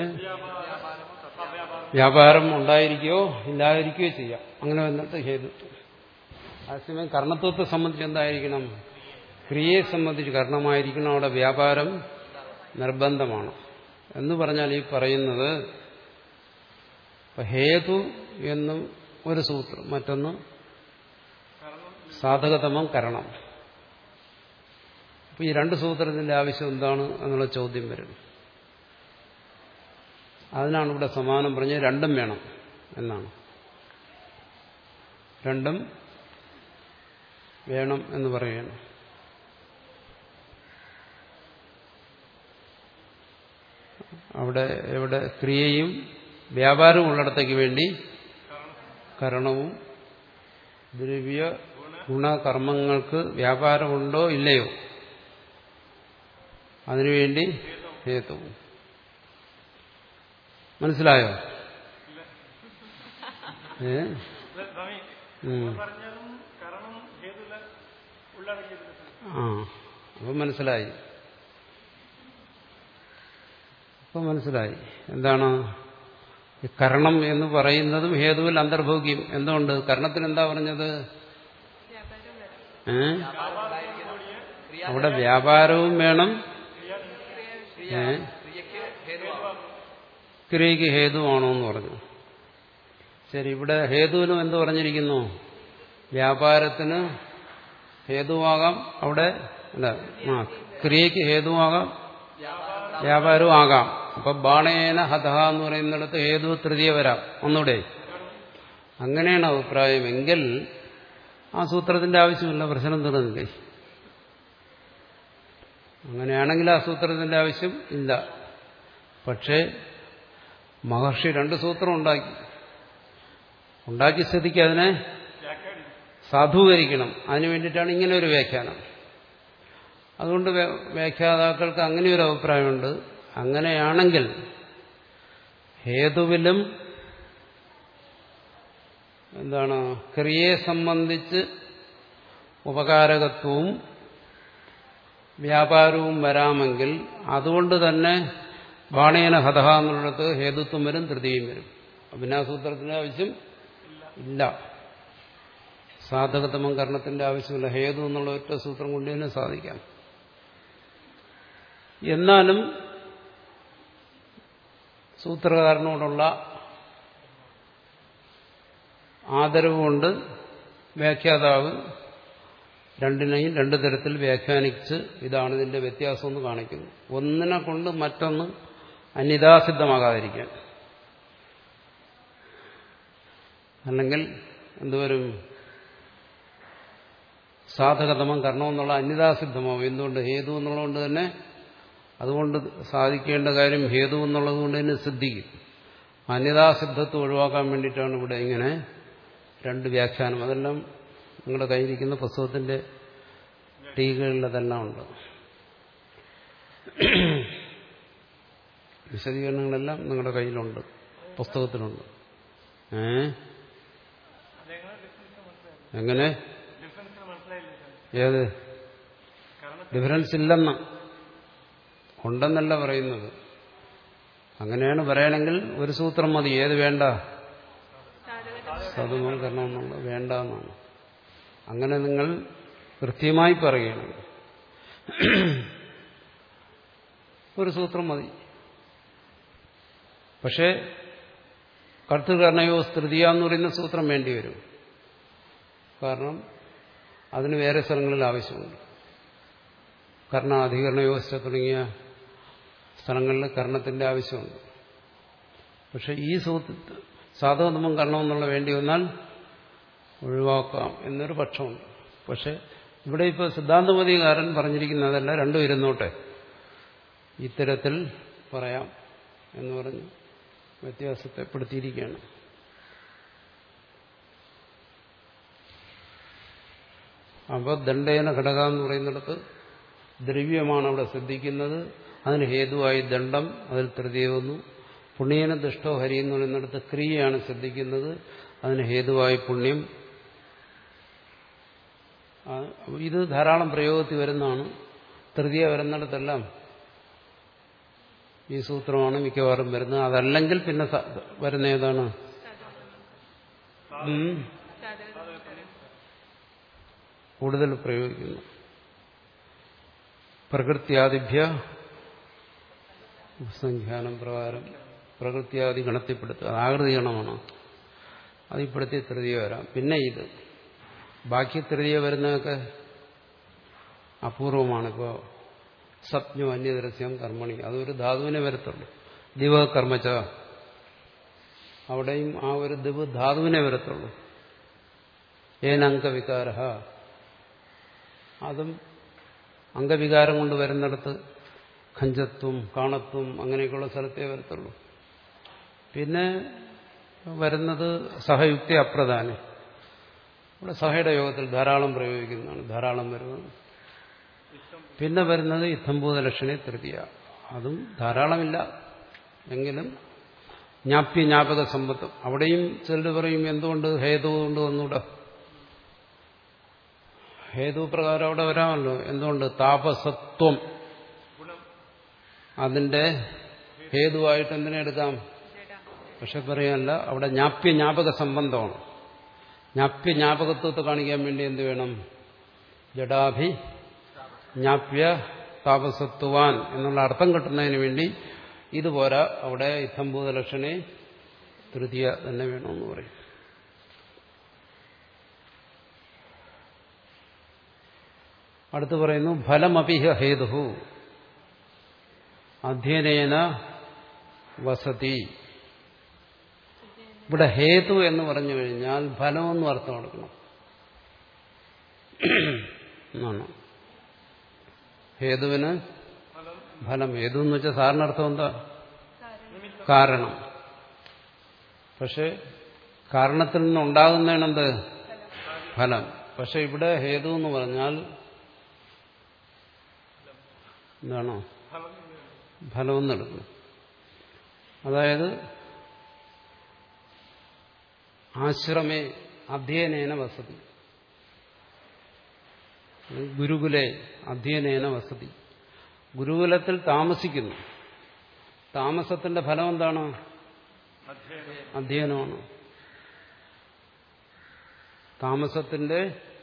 വ്യാപാരം ഉണ്ടായിരിക്കുകയോ ഇല്ലാതിരിക്കുകയോ ചെയ്യാം അങ്ങനെ വന്നിട്ട് ഹേതുത്വം അതേസമയം കർണത്വത്തെ സംബന്ധിച്ച് എന്തായിരിക്കണം ക്രിയയെ സംബന്ധിച്ച് കർണമായിരിക്കണം അവിടെ വ്യാപാരം നിർബന്ധമാണ് എന്ന് പറഞ്ഞാൽ ഈ പറയുന്നത് ഇപ്പൊ ഹേതു എന്നും ഒരു സൂത്രം മറ്റൊന്ന് സാധകതമം കരണം അപ്പൊ ഈ രണ്ട് സൂത്രത്തിന്റെ ആവശ്യം എന്താണ് എന്നുള്ള ചോദ്യം വരും അതിനാണ് ഇവിടെ സമാനം പറഞ്ഞ് രണ്ടും വേണം എന്നാണ് രണ്ടും വേണം എന്ന് പറയുകയാണ് അവിടെ എവിടെ ക്രിയയും വ്യാപാരവും ഉള്ളിടത്തേക്ക് വേണ്ടി കരണവും ദ്രവ്യ ഗുണകർമ്മങ്ങൾക്ക് വ്യാപാരമുണ്ടോ ഇല്ലയോ അതിനുവേണ്ടി ഹേതുവും മനസ്സിലായോ ഏ സ്വാമി ഉം. പറഞ്ഞതും കാരണം ഹേതുല ഉള്ളടക്കിയത് ആ അപ്പം മനസ്സിലായി അപ്പം മനസ്സിലായി എന്താണ് ഈ കരണം എന്ന് പറയുന്നതും ഹേതുവിൽ അന്തർഭോഗ്യം എന്തുകൊണ്ട് കരണത്തിന് എന്താ പറഞ്ഞത് വ്യാപാരം വരാം ഏ അവിടെ വ്യാപാരവും വേണം ഏ ക്രിയക്ക് ഹേതുവാകും ക്രിയക്ക് ഹേതുവാണോ എന്ന് പറഞ്ഞു ശരി ഇവിടെ ഹേതുവിനും എന്ത് പറഞ്ഞിരിക്കുന്നു വ്യാപാരത്തിന് ഹേതുവാകാം അവിടെ അല്ല ആ ക്രിയക്ക് ഹേതുവാകാം വ്യാപാരവും ആകാം അപ്പൊ ബാണേന ഹതഹ എന്ന് പറയുന്നിടത്ത് ഹേതു തൃതീയ വരാം ഒന്നുകൂടെ അങ്ങനെയാണ് അഭിപ്രായമെങ്കിൽ ആ സൂത്രത്തിന്റെ ആവശ്യമില്ല പ്രശ്നം തീർന്നില്ലേ അങ്ങനെയാണെങ്കിൽ ആ സൂത്രത്തിന്റെ ആവശ്യം ഇല്ല പക്ഷേ മഹർഷി രണ്ട് സൂത്രം ഉണ്ടാക്കി ഉണ്ടാക്കിയ സ്ഥിതിക്ക് അതിനെ സാധൂകരിക്കണം അതിനു വേണ്ടിയിട്ടാണ് ഇങ്ങനെ ഒരു വ്യാഖ്യാനം അതുകൊണ്ട് വ്യ- വ്യാഖ്യാതാക്കൾക്ക് അങ്ങനെ ഒരു അഭിപ്രായമുണ്ട് അങ്ങനെയാണെങ്കിൽ ഹേതുവിലും എന്താണ് ക്രിയയെ സംബന്ധിച്ച് ഉപകാരകത്വവും വ്യാപാരവും വരാമെങ്കിൽ അതുകൊണ്ട് തന്നെ ബാണേന ഹതഹ എന്നുള്ളിടത്ത് ഹേതുത്വം വരും തൃതീയം വരും പിന്നെ ആ സൂത്രത്തിന്റെ ആവശ്യം ഇല്ല സാധകതമം കർണത്തിന്റെ ആവശ്യമില്ല ഹേതു എന്നുള്ള ഒറ്റ സൂത്രം കൊണ്ട് തന്നെ സാധിക്കാം എന്നാലും സൂത്രകാരനോടുള്ള ആദരവ് കൊണ്ട് വ്യാഖ്യാതാവ് രണ്ടിനെയും രണ്ടു തരത്തിൽ വ്യാഖ്യാനിച്ച് ഇതാണ് ഇതിന്റെ വ്യത്യാസം എന്ന് കാണിക്കുന്നു ഒന്നിനെ കൊണ്ട് മറ്റൊന്ന് അനിതാസിദ്ധമാകാതിരിക്കാൻ അല്ലെങ്കിൽ എന്തുവരും സാധകതമം കർണമെന്നുള്ള അന്യതാസിദ്ധമാവും എന്തുകൊണ്ട് ഹേതു എന്നുള്ളതുകൊണ്ട് തന്നെ അതുകൊണ്ട് സാധിക്കേണ്ട കാര്യം ഹേതു എന്നുള്ളത് കൊണ്ട് തന്നെ സിദ്ധിക്കും അന്യതാസിദ്ധത്വം ഒഴിവാക്കാൻ വേണ്ടിയിട്ടാണ് ഇവിടെ ഇങ്ങനെ രണ്ട് വ്യാഖ്യാനം അതെല്ലാം നിങ്ങളുടെ കയ്യിരിക്കുന്ന പുസ്തകത്തിന്റെ ടീകളിൽ അതെല്ലാം ഉണ്ട് വിശദീകരണങ്ങളെല്ലാം നിങ്ങളുടെ കയ്യിലുണ്ട് പുസ്തകത്തിലുണ്ട് ഏ എങ്ങനെ ഡിഫറൻസ് മനസ്സിലായില്ല സ്വാമി ഏത് ഡിഫറൻസ് ഇല്ലെന്ന് ഉണ്ടെന്നല്ല പറയുന്നത് അങ്ങനെയാണ് പറയണമെങ്കിൽ ഒരു സൂത്രം മതി ഏത് വേണ്ട സാധകത സതുമം കരണമെന്നുള്ളത് വേണ്ട എന്നാണ് അങ്ങനെ നിങ്ങൾ കൃത്യമായി പറയുകയാണ് ഒരു സൂത്രം മതി പക്ഷേ കർത്തൃകർണയോ തൃതീയ എന്ന് പറയുന്ന സൂത്രം വേണ്ടി വരും കാരണം അതിന് വേറെ സ്ഥലങ്ങളിൽ ആവശ്യമുണ്ട് കർണാധികരണ വ്യവസ്ഥ തുടങ്ങിയ സ്ഥലങ്ങളിൽ കർണത്തിന്റെ ആവശ്യമുണ്ട് പക്ഷെ ഈ സൂത്ര സാധകതമം കർണമെന്നുള്ള വേണ്ടി വന്നാൽ ഒഴിവാക്കാം എന്നൊരു പക്ഷമുണ്ട് പക്ഷെ ഇവിടെ ഇപ്പോൾ സിദ്ധാന്തമതികാരൻ പറഞ്ഞിരിക്കുന്നതല്ല രണ്ടും ഇരുന്നോട്ടെ ഇത്തരത്തിൽ പറയാം എന്ന് പറഞ്ഞ് വ്യത്യാസത്തെപ്പെടുത്തിയിരിക്കുകയാണ് അപ്പോൾ ദണ്ഡേന ഘടക എന്ന് പറയുന്നിടത്ത് ദ്രവ്യമാണ് അവിടെ ശ്രദ്ധിക്കുന്നത് അതിന് ഹേതുവായി ദണ്ഡം അതിൽ തൃതീയ വന്നു പുണ്യേന ദുഷ്ടോ ഹരി എന്ന് പറയുന്നിടത്ത് ക്രിയയാണ് ശ്രദ്ധിക്കുന്നത് അതിന് ഹേതുവായി പുണ്യം ആ, ഇത് ധാരാളം പ്രയോഗത്തിൽ വരുന്നതാണ് തൃതീയ വരുന്നിടത്തെല്ലാം ഈ സൂത്രമാണ് മിക്കവാറും വരുന്നത് അതല്ലെങ്കിൽ പിന്നെ സ- വരുന്ന ഏതാണ് ഉം. കൂടുതൽ പ്രയോഗിക്കുന്നു പ്രകൃത്യാദിഭ്യ സംഖ്യാനം പ്രകാരം പ്രകൃത്യാദി ഗണത്തിൽപ്പെടുത്തുക അത് ആകൃതി ഗണമാണ് അതിൽപ്പെടുത്തി തൃതീയ വരാം പിന്നെ ഇത് ബാക്കി തൃതീയ വരുന്നതൊക്കെ അപൂർവമാണ് ഇപ്പോൾ സപ്ഞു അന്യദരസ്യം കർമ്മണി അതൊരു ധാതുവിനെ വരത്തുള്ളൂ ദിവ കർമ്മച്ച അവിടെയും ആ ഒരു ദിവ ധാതുവിനെ വരത്തുള്ളൂ ഏനങ്കവികാര അതും അംഗവികാരം കൊണ്ട് വരുന്നിടത്ത് ഖഞ്ചത്വം കാണത്വം അങ്ങനെയൊക്കെയുള്ള സ്ഥലത്തേ വരത്തുള്ളൂ പിന്നെ വരുന്നത് സഹയുക്തി അപ്രധാനം ഇവിടെ സഹയുടെ യോഗത്തിൽ ധാരാളം പ്രയോഗിക്കുന്നതാണ് ധാരാളം വരുന്നത് പിന്നെ വരുന്നത് ഇത്തംഭൂത ലക്ഷണി തൃതീയ അതും ധാരാളമില്ല എങ്കിലും ജ്ഞാപ്യ ജ്ഞാപക സമ്പത്തും അവിടെയും ചിലർ പറയും എന്തുകൊണ്ട് ഹേതു കൊണ്ട് വന്നൂടാ ഹേതു പ്രകാരം അവിടെ വരാമല്ലോ എന്തുകൊണ്ട് താപസത്വം അതിന്റെ ഹേതുവായിട്ട് എന്തിനെ എടുക്കാം പക്ഷെ പറയാനല്ല അവിടെ ജ്ഞാപ്യ ജ്ഞാപക സംബന്ധമാണ് ജ്ഞാപ്യ ജ്ഞാപകത്വത്തെ കാണിക്കാൻ വേണ്ടി എന്ത് വേണം ജഡാഭി ജ്ഞാപ്യ താപസത്വാൻ എന്നുള്ള അർത്ഥം കിട്ടുന്നതിന് വേണ്ടി ഇതുപോരാ അവിടെ ഇത്തംഭൂത ലക്ഷണെ തൃതീയ തന്നെ വേണമെന്ന് പറയും അടുത്ത് പറയുന്നു ഫലമപിഹ ഹേതു അധ്യയനേന വസതി ഇവിടെ ഹേതു എന്ന് പറഞ്ഞു കഴിഞ്ഞാൽ ഫലമെന്നും അർത്ഥം കൊടുക്കണം എന്നാണ് ഹേതുവിന് ഫലം ഹേതു എന്ന് വെച്ചാൽ സാറിന് അർത്ഥം എന്താ കാരണം പക്ഷെ കാരണത്തിൽ നിന്നുണ്ടാകുന്നതാണെന്ത് ഫലം പക്ഷെ ഇവിടെ ഹേതു എന്ന് പറഞ്ഞാൽ എന്താണോ ഫലമെന്ന് എടുക്കും അതായത് ആശ്രമേ അധ്യയനേന വസതി ഗുരുകുലെ അധ്യയനേന വസതി ഗുരുകുലത്തിൽ താമസിക്കുന്നു താമസത്തിന്റെ ഫലം എന്താണ് അധ്യയനമാണ് താമസത്തിന്റെ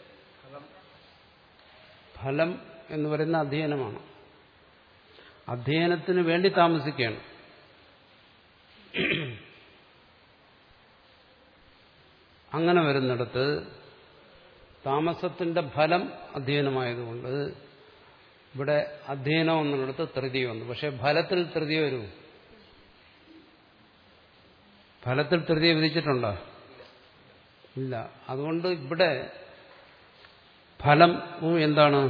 ഫലം എന്ന് പറയുന്ന അധ്യയനമാണ് അധ്യയനത്തിന് വേണ്ടി താമസിക്കുകയാണ് അങ്ങനെ വരുന്നിടത്ത് താമസത്തിന്റെ ഫലം അധ്യയനമായതുകൊണ്ട് ഇവിടെ അധ്യയനം എന്നുള്ളിടത്ത് തൃതീയ വന്നു പക്ഷെ ഫലത്തിൽ തൃതീയ വരൂ ഫലത്തിൽ തൃതീയ വിധിച്ചിട്ടുണ്ടോ ഇല്ല അതുകൊണ്ട് ഇവിടെ ഫലം എന്താണ്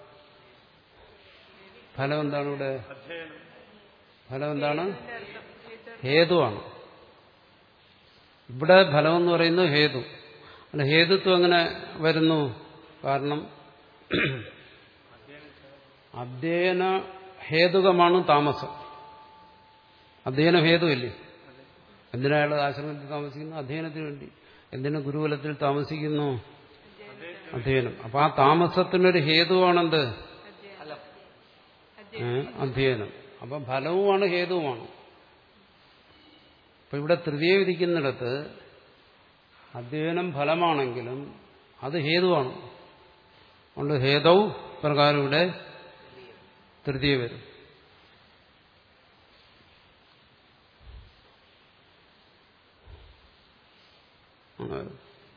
ഫലം എന്താണ് ഇവിടെ ഫലം എന്താണ് ഹേതുവാണ് ഇവിടെ ഫലം എന്ന് പറയുന്നത് ഹേതു അല്ല ഹേതുത്വം എങ്ങനെ വരുന്നു കാരണം അധ്യയന ഹേതുകമാണ് താമസം അധ്യയന ഹേതുവല്ലേ എന്തിനാണ് ആശ്രമത്തിൽ താമസിക്കുന്നു അധ്യയനത്തിന് വേണ്ടി എന്തിനു ഗുരുകുലത്തിൽ താമസിക്കുന്നു അധ്യയനം അപ്പൊ ആ താമസത്തിനൊരു ഹേതുവാണെന്ത് ഏ? അധ്യയനം അപ്പൊ ഫലവുമാണ് ഹേതുവുമാണ് അപ്പൊ ഇവിടെ തൃതീയ വിധിക്കുന്നിടത്ത് അധ്യയനം ഫലമാണെങ്കിലും അത് ഹേതുവാണ് അതുകൊണ്ട് ഹേതവ് പ്രകാരം ഇവിടെ തൃതീയ വരും അങ്ങനെ.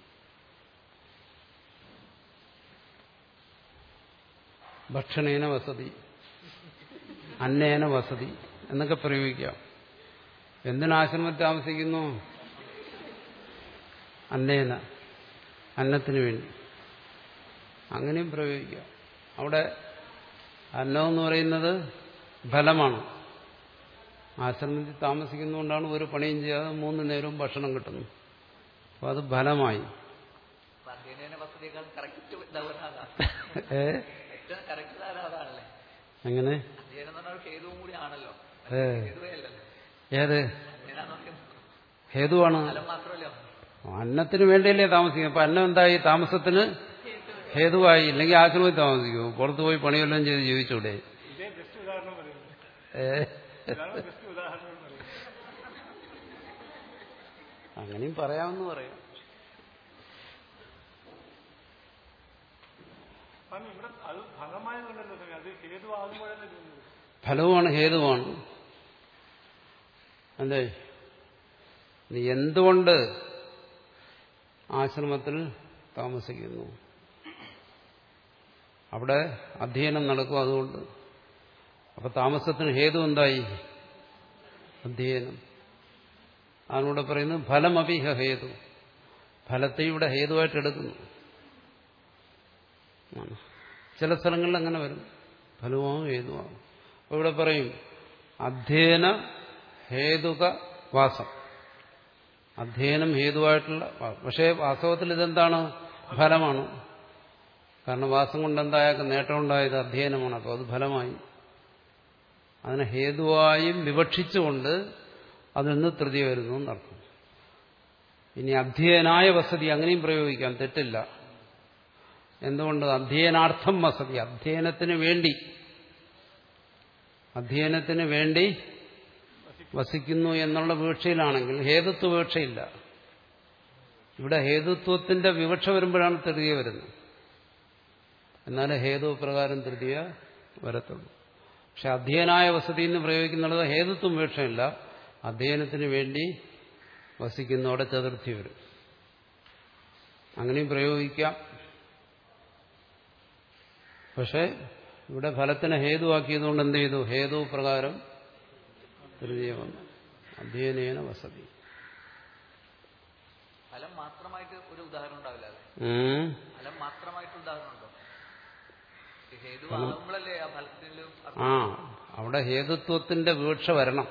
ഭക്ഷണേന വസതി അന്നേന വസതി എന്നൊക്കെ പ്രയോഗിക്കാം എന്തിനാശ്രമത്തിൽ താമസിക്കുന്നു അന്നേന അന്നത്തിന് വേണ്ടി അങ്ങനെയും പ്രയോഗിക്കാം അവിടെ അന്നം എന്ന് പറയുന്നത് ഫലമാണ് ആശ്രമത്തിൽ താമസിക്കുന്നതുകൊണ്ടാണ് ഒരു പണിയും ചെയ്യാതെ മൂന്ന് നേരവും ഭക്ഷണം കിട്ടുന്നു അപ്പോൾ അത് ഫലമായി അധ്യയന വസ്തു വാക്യത്തെക്കാൾ കറക്റ്റ് ഇതാവുന്ന അതാണ് ഏ ഏറ്റവും കറക്റ്റ് ധാരണ അതാണല്ലേ എങ്ങനെ അധ്യയനം എന്ന് പറഞ്ഞാൽ ഒരു ഹേതുവും കൂടി ആണല്ലോ ഏ ഹേതുവേ അല്ലല്ലോ ഏത് അധ്യയനം പറയുമ്പോൾ ഹേതുവാണ് ഫലം മാത്രമല്ല അന്നത്തിന് വേണ്ടിയല്ലേ താമസിക്കും അപ്പൊ അന്നം എന്തായി താമസത്തിന് ഹേതുവായി ഇല്ലെങ്കിൽ ആശ്രമത്തിൽ താമസിക്കൂ പുറത്തു പോയി പണിയെല്ലാം ചെയ്ത് ജീവിച്ചൂടെ ഇതേ ബെസ്റ്റ് ഉദാഹരണം പറയുന്നത് ഏ ഇതാണ് ബെസ്റ്റ് ഉദാഹരണം എന്ന് പറയുന്നത് അങ്ങനെയും പറയാമെന്ന് പറയാം സ്വാമി ഇവിടെ അത് ഫലമായതുകൊണ്ടല്ലോ സ്വാമി അത് ഹേതു ആകുമ്പോഴല്ലേ തോന്നുന്നത് ഫലവുമാണ് ഹേതുവാണ് അല്ലേ നീ എന്തുകൊണ്ട് ആശ്രമത്തിൽ താമസിക്കുന്നു അവിടെ അധ്യയനം നടക്കും അതുകൊണ്ട് അപ്പൊ താമസത്തിന് ഹേതു എന്തായി അധ്യയനം അതിനൂടെ പറയുന്നത് ഫലമപിഹ ഹേതു ഫലത്തെ ഇവിടെ ഹേതുവായിട്ട് എടുക്കുന്നു ആണ്. ചില സ്ഥലങ്ങളിൽ അങ്ങനെ വരും ഫലമാവും ഹേതുവാകും അപ്പൊ ഇവിടെ പറയും അധ്യയന ഹേതുക വാസം അധ്യയനം ഹേതുവായിട്ടുള്ള വാ- പക്ഷേ വാസ്തവത്തിൽ ഇതെന്താണ് ഫലമാണ് കാരണം വാസം കൊണ്ട് എന്തായാലും നേട്ടമുണ്ടായത് അധ്യയനമാണ് അപ്പോൾ അത് ഫലമായി അതിനെ ഹേതുവായും വിവക്ഷിച്ചുകൊണ്ട് അതിൽ നിന്ന് തൃതീയ വരുന്നു എന്നർത്ഥം ഇനി അധ്യയനായ വസതി അങ്ങനെയും പ്രയോഗിക്കാം തെറ്റില്ല എന്തുകൊണ്ട് അധ്യയനാർത്ഥം വസതി അധ്യയനത്തിന് വേണ്ടി അധ്യയനത്തിന് വേണ്ടി വസിക്കുന്നു എന്നുള്ള വീക്ഷയിലാണെങ്കിൽ ഹേതുത്വ വീക്ഷയില്ല ഇവിടെ ഹേതുത്വത്തിന്റെ വിവക്ഷ വരുമ്പോഴാണ് തൃതീയ വരുന്നത് എന്നാലേ ഹേതു പ്രകാരം തൃതീയ വരത്തുള്ളൂ പക്ഷെ അധ്യയനായ വസതി എന്ന് പ്രയോഗിക്കുന്നുള്ളത് ഹേതുത്വം വീക്ഷയില്ല അധ്യയനത്തിന് വേണ്ടി വസിക്കുന്നതോടെ ചതുർത്ഥി വരും അങ്ങനെയും പ്രയോഗിക്കാം പക്ഷെ ഇവിടെ ഫലത്തിനെ ഹേതുവാക്കിയതുകൊണ്ട് എന്ത് ചെയ്തു ഹേതു പ്രകാരം തൃതീയ വന്നു അധ്യയനേന വസതി ഫലം മാത്രമായിട്ട് ഒരു ഉദാഹരണം ഉണ്ടാവില്ല അല്ലേ ഉം. ഫലം മാത്രമായിട്ട് ഉദാഹരണം ഉണ്ടോ ഈ ഹേതു ആകുമ്പോഴല്ലേ ആ ഫലത്തിലും ആ അവിടെ ഹേതുത്വത്തിന്റെ വീക്ഷ വരണം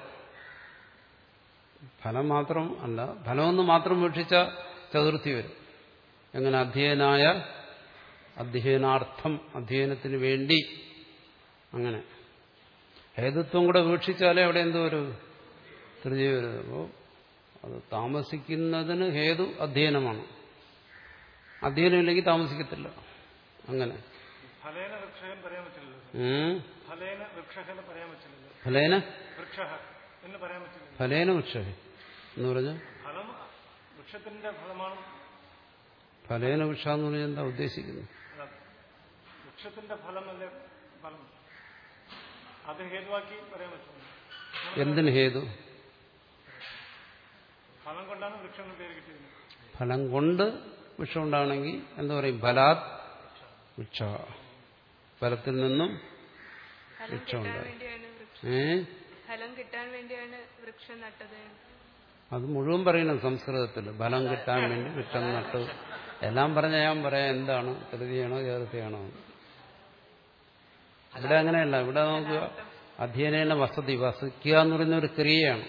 ഫലം മാത്രം അല്ല ഫലമൊന്ന് മാത്രം വീക്ഷിച്ച ചതുർത്ഥി വരും എങ്ങനെ അധ്യയനായ അധ്യയനാർത്ഥം അധ്യയനത്തിന് വേണ്ടി അങ്ങനെ ഹേതുത്വം കൂടെ വീക്ഷിച്ചാലേ അവിടെ എന്തോ ഒരു തൃതീയ വരുന്നത് അപ്പോൾ അത് താമസിക്കുന്നതിന് ഹേതു അധ്യയനമാണ് അധ്യയനം ഇല്ലെങ്കിൽ താമസിക്കത്തില്ല അങ്ങനെ ഫലേന വൃക്ഷകൻ പറയാൻ പറ്റില്ലല്ലോ ഉം. ഫലേന വൃക്ഷകന് പറയാൻ പറ്റില്ലല്ലോ ഫലേന വൃക്ഷ എന്ന് പറയാൻ പറ്റില്ലല്ലോ ഫലേന വൃക്ഷ എന്ന് പറഞ്ഞാൽ ഫലം വൃക്ഷത്തിന്റെ ഫലമാണ് ഫലേന വൃക്ഷ എന്ന് പറഞ്ഞാൽ എന്താ ഉദ്ദേശിക്കുന്നത് അല്ല, വൃക്ഷത്തിന്റെ ഫലം അല്ലേ ഫലം അത് ഹേതുവാക്കി പറയാൻ പറ്റുന്നു എന്തിന് ഹേതു ഫലം കൊണ്ടാണ് വൃക്ഷം എന്ന് പേര് കിട്ടിയത് ഫലം കൊണ്ട് വൃക്ഷം ഉണ്ടാണെങ്കിൽ എന്താ പറയും ഫലാത് വൃക്ഷ ഫലത്തിൽ നിന്നും ഫലം വൃക്ഷം കിട്ടാൻ ഉണ്ടായി. വേണ്ടിയാണ് വൃക്ഷം ഏ ഫലം കിട്ടാൻ വേണ്ടിയാണ് വൃക്ഷം നട്ടത് അത് മുഴുവൻ പറയണം സംസ്കൃതത്തിൽ ഫലം കിട്ടാൻ വേണ്ടി വൃക്ഷം നട്ടു എല്ലാം പറഞ്ഞ ഞാൻ പറയാം എന്താണ് തൃതിയാണോ ചേർത്തിയാണോ ഇവിടെ അങ്ങനെയല്ല ഇവിടെ നമുക്ക് അധ്യയനേന വസതി വസിക്കുക എന്ന് പറയുന്ന ഒരു ക്രിയയാണ്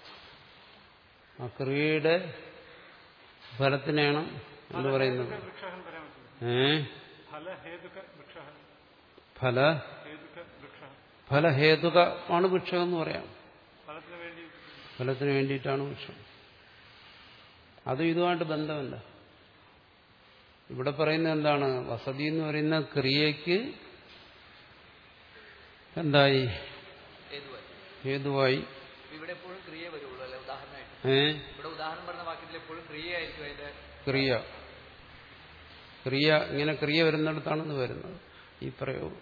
ആ ക്രിയയുടെ ഫലത്തിനെയാണ് എന്ത് പറയുന്നത് വൃക്ഷഹൻ പറയാൻ പറ്റില്ല ഏ ഫലഹേതുക വൃക്ഷഹൻ ഫല ഹേതുക വൃക്ഷഹൻ ഫലഹേതുകമാണ് വൃക്ഷം എന്ന് പറയാം ഫലത്തിന് വേണ്ടി ഫലത്തിന് വേണ്ടിയിട്ടാണ് വൃക്ഷം അതും ഇതുമായിട്ട് ബന്ധമല്ല ഇവിടെ പറയുന്നത് എന്താണ് വസതി എന്ന് പറയുന്ന ക്രിയയ്ക്ക് എന്തായി ഹേതുവായി ഹേതുവായി ഇവിടെ എപ്പോഴും ക്രിയ വരുള്ളൂ അല്ലെ ഉദാഹരണമായിട്ട് ഏ ഇവിടെ ഉദാഹരണം പറഞ്ഞ വാക്യത്തിൽ എപ്പോഴും ക്രിയയായിരിക്കും അതിന്റെ ക്രിയ ക്രിയ ഇങ്ങനെ ക്രിയ വരുന്നിടത്താണ് ഇത് വരുന്നത് ഈ പ്രയോഗം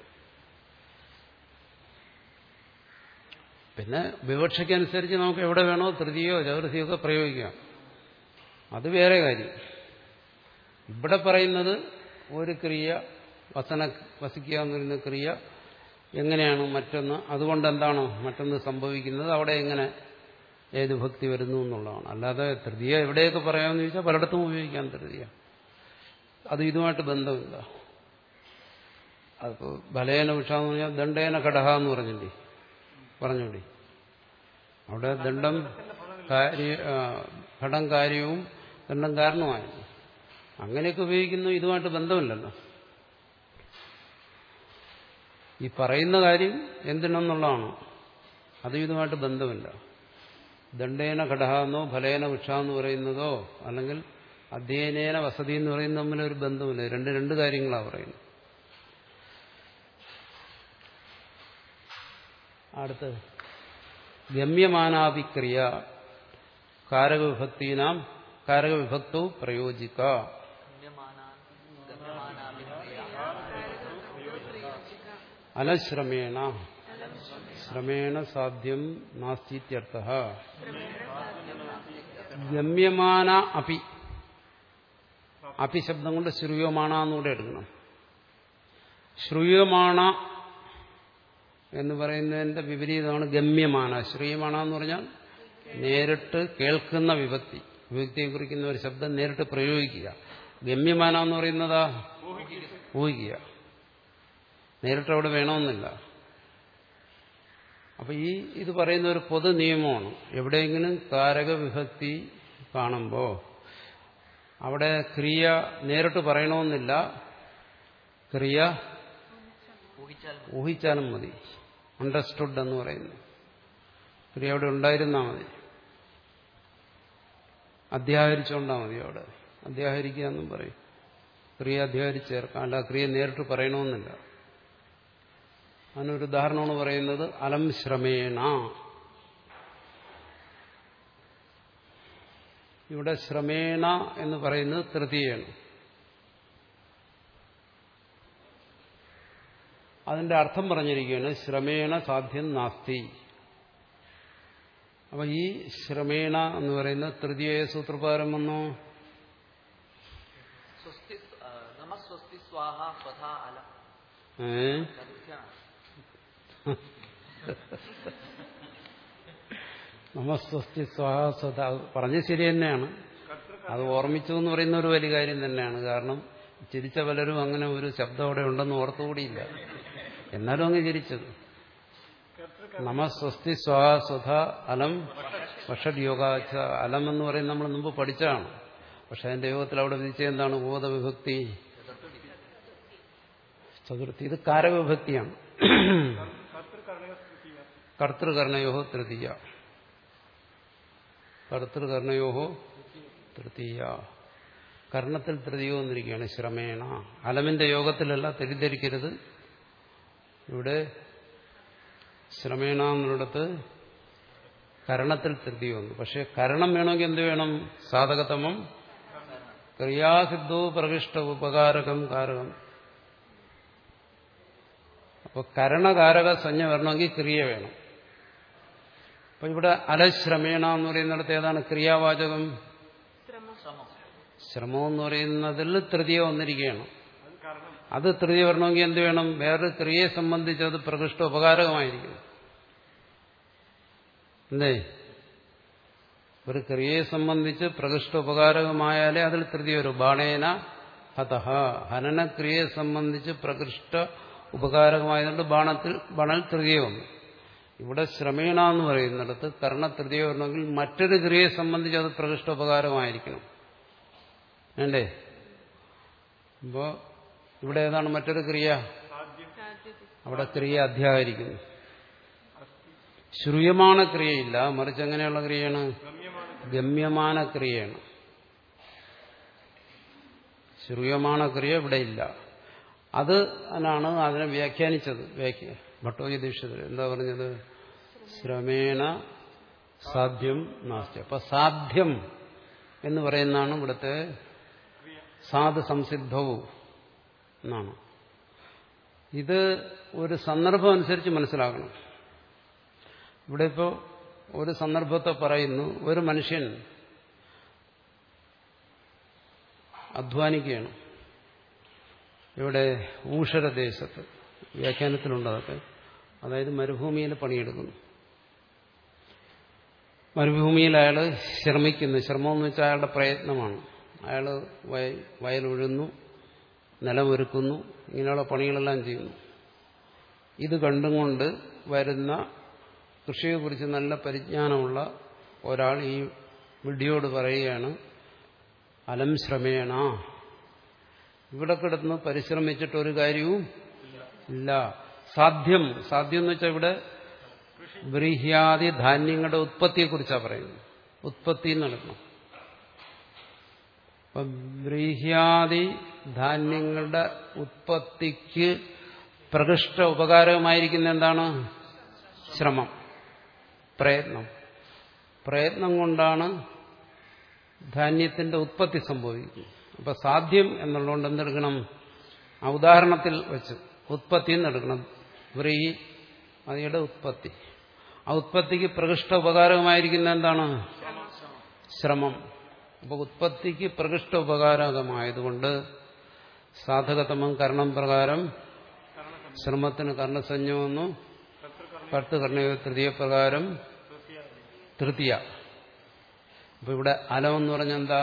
പിന്നെ വിവക്ഷയ്ക്കനുസരിച്ച് നമുക്ക് എവിടെ വേണോ തൃതീയോ ചതുർത്ഥിയോ ഒക്കെ പ്രയോഗിക്കാം അത് വേറെ കാര്യം ഇവിടെ പറയുന്നത് ഒരു ക്രിയ വസന വസിക്കുക എന്ന് പറയുന്ന ക്രിയ എങ്ങനെയാണ് മറ്റൊന്ന് അതുകൊണ്ട് എന്താണ് മറ്റൊന്ന് സംഭവിക്കുന്നത് അവിടെ എങ്ങനെ ഏത് ഭക്തി വരുന്നു എന്നുള്ളതാണ് അല്ലാതെ തൃതീയ എവിടെയൊക്കെ പറയാമെന്ന് ചോദിച്ചാൽ പലയിടത്തും ഉപയോഗിക്കാം തൃതീയ അത് ഇതുമായിട്ട് ബന്ധമില്ല അതിപ്പോൾ ബലേന വിഷ എന്ന് പറഞ്ഞാൽ ദണ്ഡേന ഘടക എന്ന് പറഞ്ഞില്ലേ പറഞ്ഞൂടി അവിടെ ദണ്ഡം കാര്യ ആ, ഘടം കാര്യവും ദണ്ഡം കാരണമായി അങ്ങനെയൊക്കെ ഉപയോഗിക്കുന്നു ഇതുമായിട്ട് ബന്ധമില്ലല്ലോ ഈ പറയുന്ന കാര്യം എന്തിനെന്നുള്ളതാണ് അതും ഇതുമായിട്ട് ബന്ധമില്ല ദണ്ഡേന ഘടകമെന്നോ ഫലേന വൃക്ഷ എന്ന് പറയുന്നതോ അല്ലെങ്കിൽ അധ്യയനേന വസതി എന്ന് പറയുന്നത് തമ്മിൽ ഒരു ബന്ധമില്ല രണ്ട് രണ്ട് കാര്യങ്ങളാണ് പറയുന്നത് അടുത്ത് ഗമ്യമാനാഭിക്രിയ കാരകവിഭക്തീനാം കാരകവിഭക്തോ പ്രയോജിക്ക ഗമ്യമാനാൻ ഗമ്യമാനാഭിക്രിയ അനശ്രമേണ ശ്രമേണ സാധ്യം നാസ്തിത്യർത്ഥ ഗമ്യമാന അപി അപി ശബ്ദം കൊണ്ട് ശ്രൂയമാണ എന്നുകൂടെ എടുക്കണം ശ്രൂയമാണ എന്ന് പറയുന്നതിന്റെ വിപരീതമാണ് ഗമ്യമാന ശ്രൂയമാണ എന്ന് പറഞ്ഞാൽ നേരിട്ട് കേൾക്കുന്ന വിഭക്തി വിഭക്തിയെ കുറിക്കുന്ന ഒരു ശബ്ദം നേരിട്ട് പ്രയോഗിക്കുക ഗമ്യമാന എന്ന് പറയുന്നതാ ഊഹിക്കുക നേരിട്ട് അവിടെ വേണമെന്നില്ല അപ്പൊ ഈ ഇത് പറയുന്ന ഒരു പൊതു നിയമമാണ് എവിടെയെങ്കിലും കാരക വിഭക്തി കാണുമ്പോൾ അവിടെ ക്രിയ നേരിട്ട് പറയണമെന്നില്ല ക്രിയ ഊഹിച്ചാൽ മതി. ഊഹിച്ചാലും മതി അണ്ടർസ്റ്റുഡ് എന്ന് പറയുന്നു ക്രിയ അവിടെ ഉണ്ടായിരുന്നാൽ മതി അധ്യാഹരിച്ചുകൊണ്ടാൽ മതി അവിടെ അധ്യാഹരിക്കുക എന്നും പറയും ക്രിയ അധ്യാഹരിച്ച് ചേർക്കാം അല്ല ക്രിയ നേരിട്ട് പറയണമെന്നില്ല അതിനൊരു ഉദാഹരണമാണ് പറയുന്നത് അലം ശ്രമേണ ഇവിടെ ശ്രമേണ എന്ന് പറയുന്നത് തൃതീയാണ് അതിന്റെ അർത്ഥം പറഞ്ഞിരിക്കുകയാണ് ശ്രമേണ സാധ്യം നാസ്തി അപ്പൊ ഈ ശ്രമേണ എന്ന് പറയുന്ന തൃതീയ സൂത്രപ്രകാരം വന്നോ സ്വസ്തി ആ, നമസ്വസ്തി സ്വാഹ സ്വധ അല ഏ ചതുർത്ഥ്യാണ് നമസ്വസ്തി സ്വാഹസ്വത പറഞ്ഞത് ശരി തന്നെയാണ് അത് ഓർമ്മിച്ചു എന്ന് പറയുന്ന ഒരു വലിയ കാര്യം തന്നെയാണ് കാരണം ചിരിച്ച പലരും അങ്ങനെ ഒരു ശബ്ദം അവിടെ ഉണ്ടെന്ന് ഓർത്തുകൂടിയില്ല എന്നാലും അങ്ങ് ചിരിച്ചത് നമസ്വസ്തി സ്വാഹസ്വത അലം വഷഡ് യോഗാച്ച അലം എന്ന് പറയുന്നത് നമ്മൾ മുമ്പ് പഠിച്ചതാണ് പക്ഷെ അതിന്റെ യോഗത്തിൽ അവിടെ വിധിച്ച എന്താണ് ബോധവിഭക്തി ചതുർത്ഥി ഇത് കാരകവിഭക്തിയാണ് കർത്തൃകർണയോഹോ തൃതീയ കർത്തൃകർണയോഹോ തൃതീയ കർണത്തിൽ തൃതീയ വന്നിരിക്കുകയാണ് ശ്രമേണ അലമിന്റെ യോഗത്തിലല്ല തെറ്റിദ്ധരിക്കരുത് ഇവിടെ ശ്രമേണ എന്നിടത്ത് കരണത്തിൽ തൃതീയ വന്നു പക്ഷെ കരണം വേണമെങ്കിൽ എന്ത് വേണം സാധകതമം ക്രിയാസിദ്ധോ പ്രകൃഷ്ട ഉപകാരകം കാരകം അപ്പോൾ കരണകാരക സംജ്ഞ വരണമെങ്കിൽ ക്രിയ വേണം അപ്പൊ ഇവിടെ അലശ്രമേണ എന്ന് പറയുന്നിടത്ത് ഏതാണ് ക്രിയാവാചകം ശ്രമം ശ്രമം ശ്രമം എന്ന് പറയുന്നതിൽ തൃതീയ വന്നിരിക്കുകയാണ് അത് തൃതീയ വരണമെങ്കിൽ എന്ത് വേണം വേറൊരു ക്രിയയെ സംബന്ധിച്ച് അത് പ്രകൃഷ്ട ഉപകാരകമായിരിക്കും എന്തേ ഒരു ക്രിയയെ സംബന്ധിച്ച് പ്രകൃഷ്ട ഉപകാരകമായാലേ അതിൽ തൃതീയ വരും ബാണേന ഹതഹ ഹനനക്രിയയെ സംബന്ധിച്ച് പ്രകൃഷ്ട ഉപകാരകമായതുകൊണ്ട് ബാണത്തിൽ ബണൽ തൃതീയ വന്നു ഇവിടെ ശ്രമേണ എന്ന് പറയുന്നിടത്ത് കർണ തൃതീയ വരണമെങ്കിൽ മറ്റൊരു ക്രിയയെ സംബന്ധിച്ച് അത് പ്രകൃഷ്ട ഉപകാരമായിരിക്കണം വേണ്ടേ അപ്പോ ഇവിടെ ഏതാണ് മറ്റൊരു ക്രിയ സാധ്യത അവിടെ ക്രിയ അധ്യാകരിക്കുന്നു ശ്രൂയമാന ക്രിയയില്ല മറിച്ച് എങ്ങനെയുള്ള ക്രിയയാണ് ഗമ്യമാന ക്രിയയാണ് ശ്രൂയമാന ക്രിയ ഇവിടെ ഇല്ല അത് ആണ് അതിനെ വ്യാഖ്യാനിച്ചത് വ്യാഖ്യ ഭട്ടോജി ദീക്ഷിതർ എന്താ പറഞ്ഞത് ശ്രമേണ സാധ്യം നാസ്തി അപ്പൊ സാധ്യം എന്ന് പറയുന്നതാണ് ഇവിടുത്തെ സാധു സംസിദ്ധവും എന്നാണ് ഇത് ഒരു സന്ദർഭം അനുസരിച്ച് മനസ്സിലാക്കണം ഇവിടെ ഇപ്പോൾ ഒരു സന്ദർഭത്തെ പറയുന്നു ഒരു മനുഷ്യൻ അധ്വാനിക്കുകയാണ് ഇവിടെ ഊഷരദേശത്ത് വ്യാഖ്യാനത്തിലുണ്ട് അതൊക്കെ അതായത് മരുഭൂമിയിൽ പണിയെടുക്കുന്നു മരുഭൂമിയിൽ അയാൾ ശ്രമിക്കുന്നു ശ്രമം എന്ന് വെച്ചാൽ അയാളുടെ പ്രയത്നമാണ് അയാൾ വയലൊഴുന്നു നിലമൊരുക്കുന്നു ഇങ്ങനെയുള്ള പണികളെല്ലാം ചെയ്യുന്നു ഇത് കണ്ടുകൊണ്ട് വരുന്ന കൃഷിയെക്കുറിച്ച് നല്ല പരിജ്ഞാനമുള്ള ഒരാൾ ഈ വിഡ്ഢിയോട് പറയുകയാണ് അലം ശ്രമേണ ഇവിടെ കിടന്ന് പരിശ്രമിച്ചിട്ട് ഒരു കാര്യവും ഇല്ല സാധ്യം സാധ്യം എന്ന് വെച്ചാൽ ഇവിടെ ബ്രീഹ്യാദി ധാന്യങ്ങളുടെ ഉത്പത്തിയെക്കുറിച്ചാണ് പറയുന്നത് ഉത്പത്തി നടക്കണം അപ്പൊ ബ്രീഹ്യാദി ധാന്യങ്ങളുടെ ഉത്പത്തിക്ക് പ്രകൃഷ്ട ഉപകാരമായിരിക്കുന്ന എന്താണ് ശ്രമം പ്രയത്നം പ്രയത്നം കൊണ്ടാണ് ധാന്യത്തിന്റെ ഉത്പത്തി സംഭവിക്കുന്നത് അപ്പൊ സാധ്യം എന്നുള്ളതുകൊണ്ട് എന്തെടുക്കണം ആ ഉദാഹരണത്തിൽ വെച്ച് ഉത്പത്തി എന്നെടുക്കണം വ്രീഹി അതിയുടെ ഉത്പത്തി ആ ഉത്പത്തിക്ക് പ്രകൃഷ്ട ഉപകാരകമായിരിക്കുന്ന എന്താണ് ശ്രമം അപ്പൊ ഉത്പത്തിക്ക് പ്രകൃഷ്ട ഉപകാരകമായതുകൊണ്ട് സാധകതമം കർണം പ്രകാരം ശ്രമത്തിന് കർണസഞ്ജമെന്നു കർത്തകർണയോ തൃതീയ പ്രകാരം തൃതീയ അപ്പൊ ഇവിടെ അലമെന്ന് പറഞ്ഞ എന്താ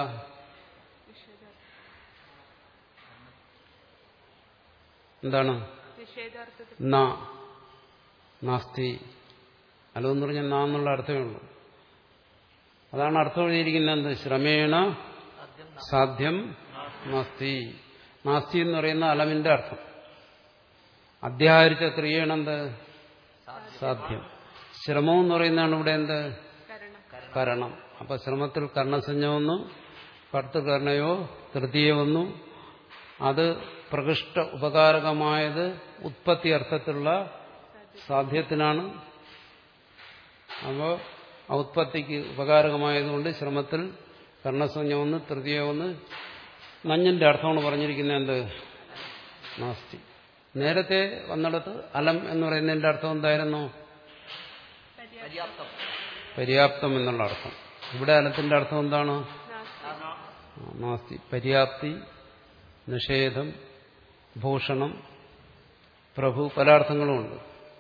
എന്താണ് നിഷേധാർത്ഥത്തിൽ ന നാസ്തി അലമെന്ന് പറഞ്ഞാൽ നാ എന്നുള്ള അർത്ഥമേ ഉള്ളൂ അതാണ് അർത്ഥം എഴുതിയിരിക്കുന്നത് എന്ത് ശ്രമേണ സാധ്യം നാസ്തി നാസ്തി എന്ന് പറയുന്ന അലമിന്റെ അർത്ഥം അധ്യാഹരിച്ച ക്രിയയാണെന്ത് സാധ്യം ശ്രമം എന്ന് പറയുന്നതാണ് ഇവിടെ എന്ത് കരണം കരണം അപ്പൊ ശ്രമത്തിൽ കർണസഞ്ജ വന്നു കർത്തകർണയോ തൃതീയ വന്നു അത് പ്രകൃഷ്ട ഉപകാരകമായത് ഉത്പത്തി അർത്ഥത്തിലുള്ള സാധ്യത്തിനാണ് അപ്പോൾ ആ ഉത്പത്തിക്ക് ഉപകാരകമായതുകൊണ്ട് ശ്രമത്തിൽ കർണസഞ്ജ വന്ന് തൃതീയ വന്ന് നഞ്ഞിന്റെ അർത്ഥമാണ് പറഞ്ഞിരിക്കുന്നത് എന്ത് നാസ്തി നേരത്തെ വന്നിടത്ത് അലം എന്ന് പറയുന്നതിന്റെ അർത്ഥം എന്തായിരുന്നു പര്യാപ്തം പര്യാപ്തം എന്നുള്ള അർത്ഥം ഇവിടെ അലത്തിന്റെ അർത്ഥം എന്താണ് നാസ്തി ആ, നാസ്തി പര്യാപ്തി നിഷേധം ഭൂഷണം പ്രഭു പല അർത്ഥങ്ങളുമുണ്ട്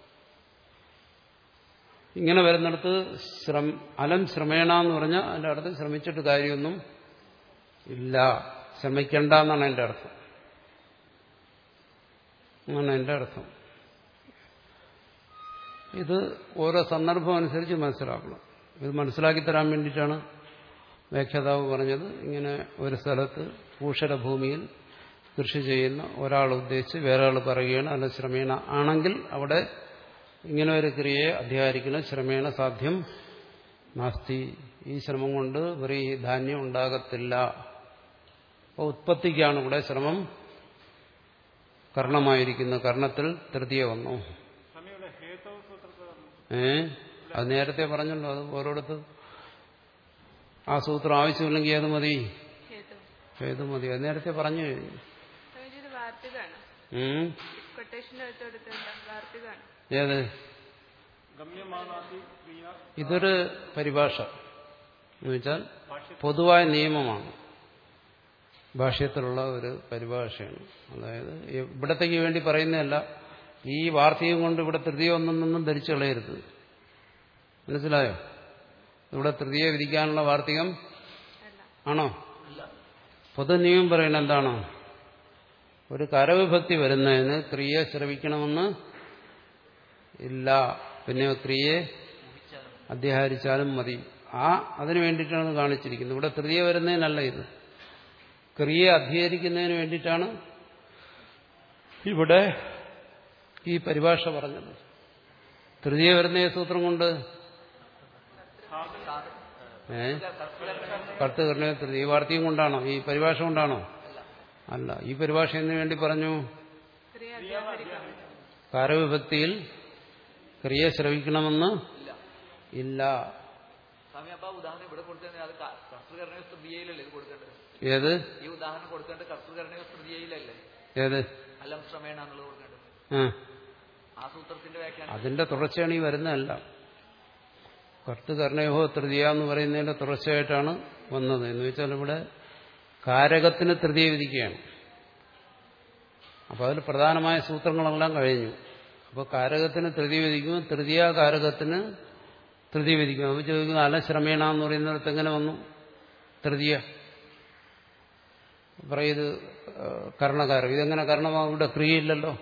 ഇങ്ങനെ വരുന്നിടത്ത് ശ്രമ അലം ശ്രമേണ എന്ന് പറഞ്ഞാൽ അതിന്റെ അർത്ഥം ശ്രമിച്ചിട്ട് കാര്യമൊന്നും ഇല്ല ശ്രമിക്കണ്ട എന്നാണ് എൻ്റെ അർത്ഥം എന്നാണ് എൻ്റെ അർത്ഥം ഇത് ഓരോ സന്ദർഭം അനുസരിച്ച് മനസ്സിലാക്കണം ഇത് മനസ്സിലാക്കി തരാൻ വേണ്ടിയിട്ടാണ് വ്യാഖ്യാതാവ് പറഞ്ഞത് ഇങ്ങനെ ഒരു സ്ഥലത്ത് ഭൂഷരഭൂമിയിൽ കൃഷി ചെയ്യുന്ന ഒരാൾ ഉദ്ദേശിച്ച് വേറെ ആൾ പറയുകയാണ് അല്ല ശ്രമേണ ആണെങ്കിൽ അവിടെ ഇങ്ങനെ ഒരു ക്രിയയെ അധ്യാരിക്കുന്ന ശ്രമേണ സാധ്യം നാസ്തി ഈ ശ്രമം കൊണ്ട് വെറി ധാന്യം ഉണ്ടാകത്തില്ല അപ്പോൾ ഉത്പത്തിക്കാണ് ഇവിടെ ശ്രമം കർണമായിരിക്കുന്നത് കർണത്തിൽ തൃതീയ വന്നു സ്വാമിയുടെ ഹേതവ് സൂത്രത്തിൽ ഏ അത് നേരത്തെ പറഞ്ഞല്ലോ അത് ഓരോടത്ത് ആ സൂത്രം ആവശ്യമില്ലെങ്കിൽ ഏത് മതി ഹേതു ഏത് മതി അത് നേരത്തെ പറഞ്ഞു കഴിഞ്ഞു ഇത് വാർത്തികാണ് ഉം. കൊട്ടേഷന്റെ അകത്ത് എടുത്തേണ്ട വാർത്തികാണ് ഏത് ഗമ്യമാനാദി ക്രിയ ഇതൊരു പരിഭാഷ എന്ന് വെച്ചാൽ പൊതുവായ നിയമമാണ് ഭാഷ്യത്തിലുള്ള ഒരു പരിഭാഷയാണ് അതായത് ഇവിടത്തേക്ക് വേണ്ടി പറയുന്നതല്ല ഈ വാർത്തയും കൊണ്ട് ഇവിടെ തൃതീയ ഒന്നൊന്നും ധരിച്ചു കളയരുത് മനസ്സിലായോ ഇവിടെ തൃതീയ വിധിക്കാനുള്ള വാർത്തികം ആണോ പൊതു നിയമം പറയുന്നത് എന്താണ് ഒരു കരവിഭക്തി വരുന്നതിന് ക്രിയ ശ്രവിക്കണമെന്ന് ഇല്ല പിന്നെ ക്രിയയെ അധ്യാഹരിച്ചാലും മതി ആ അതിനു വേണ്ടിയിട്ടാണ് ഇത് കാണിച്ചിരിക്കുന്നത് ഇവിടെ തൃതീയ വരുന്നതിനല്ല ഇത് ക്രിയയെ അധ്യയനിക്കുന്നതിന് വേണ്ടിയിട്ടാണ് ഇവിടെ ഈ പരിഭാഷ പറഞ്ഞത് തൃതീയ വരുന്ന ഈ സൂത്രം കൊണ്ട് ഏ കർത്തകർണ തൃതീയ വാർത്തയും കൊണ്ടാണോ ഈ പരിഭാഷ കൊണ്ടാണോ അല്ല ഈ പരിഭാഷ എന്തിനു വേണ്ടി പറഞ്ഞു ക്രിയ അധ്യാഹരിക്കാം കാരവിഭക്തിയിൽ ക്രിയ ശ്രവിക്കണമെന്ന് ഇല്ല സ്വാമി അപ്പൊ ആ ഉദാഹരണം ഇവിടെ കൊടുത്തത് അത് കർത്തൃകരണ സ്തുതിയയിലല്ലേ ഇത് കൊടുക്കേണ്ടത് ഏത് ഈ ഉദാഹരണം കൊടുക്കേണ്ടത് കർത്തൃകരണ സ്തുതിയയിലല്ലേ ഏത് അലം ശ്രമേണ എന്നുള്ളത് കൊടുക്കേണ്ടത് ആ ആ സൂത്രത്തിന്റെ വ്യാഖ്യാനം അതിന്റെ തുടർച്ചയാണ് ഈ വരുന്നതല്ല കർത്തുകർണയോഹോ തൃതീയ എന്ന് പറയുന്നതിന്റെ തുടർച്ചയായിട്ടാണ് വന്നത് എന്ന് വെച്ചാൽ ഇവിടെ കാരകത്തിന് തൃതീയ വിധിക്കുകയാണ് അപ്പോൾ അതിൽ പ്രധാനമായ സൂത്രങ്ങളെല്ലാം കഴിഞ്ഞു അപ്പോൾ കാരകത്തിന് തൃതീയ വിധിക്കുമ്പോൾ തൃതീയ കാരകത്തിന് തൃതീയ വിധിക്കും അപ്പോൾ ചോദിക്കുന്നു അലശ്രമേണ എന്ന് പറയുന്നിടത്ത് എങ്ങനെ വന്നു തൃതീയ പറയത് കർണകാരം ഇതെങ്ങനെ കർണമാകും ഇവിടെ ക്രിയയില്ലല്ലോ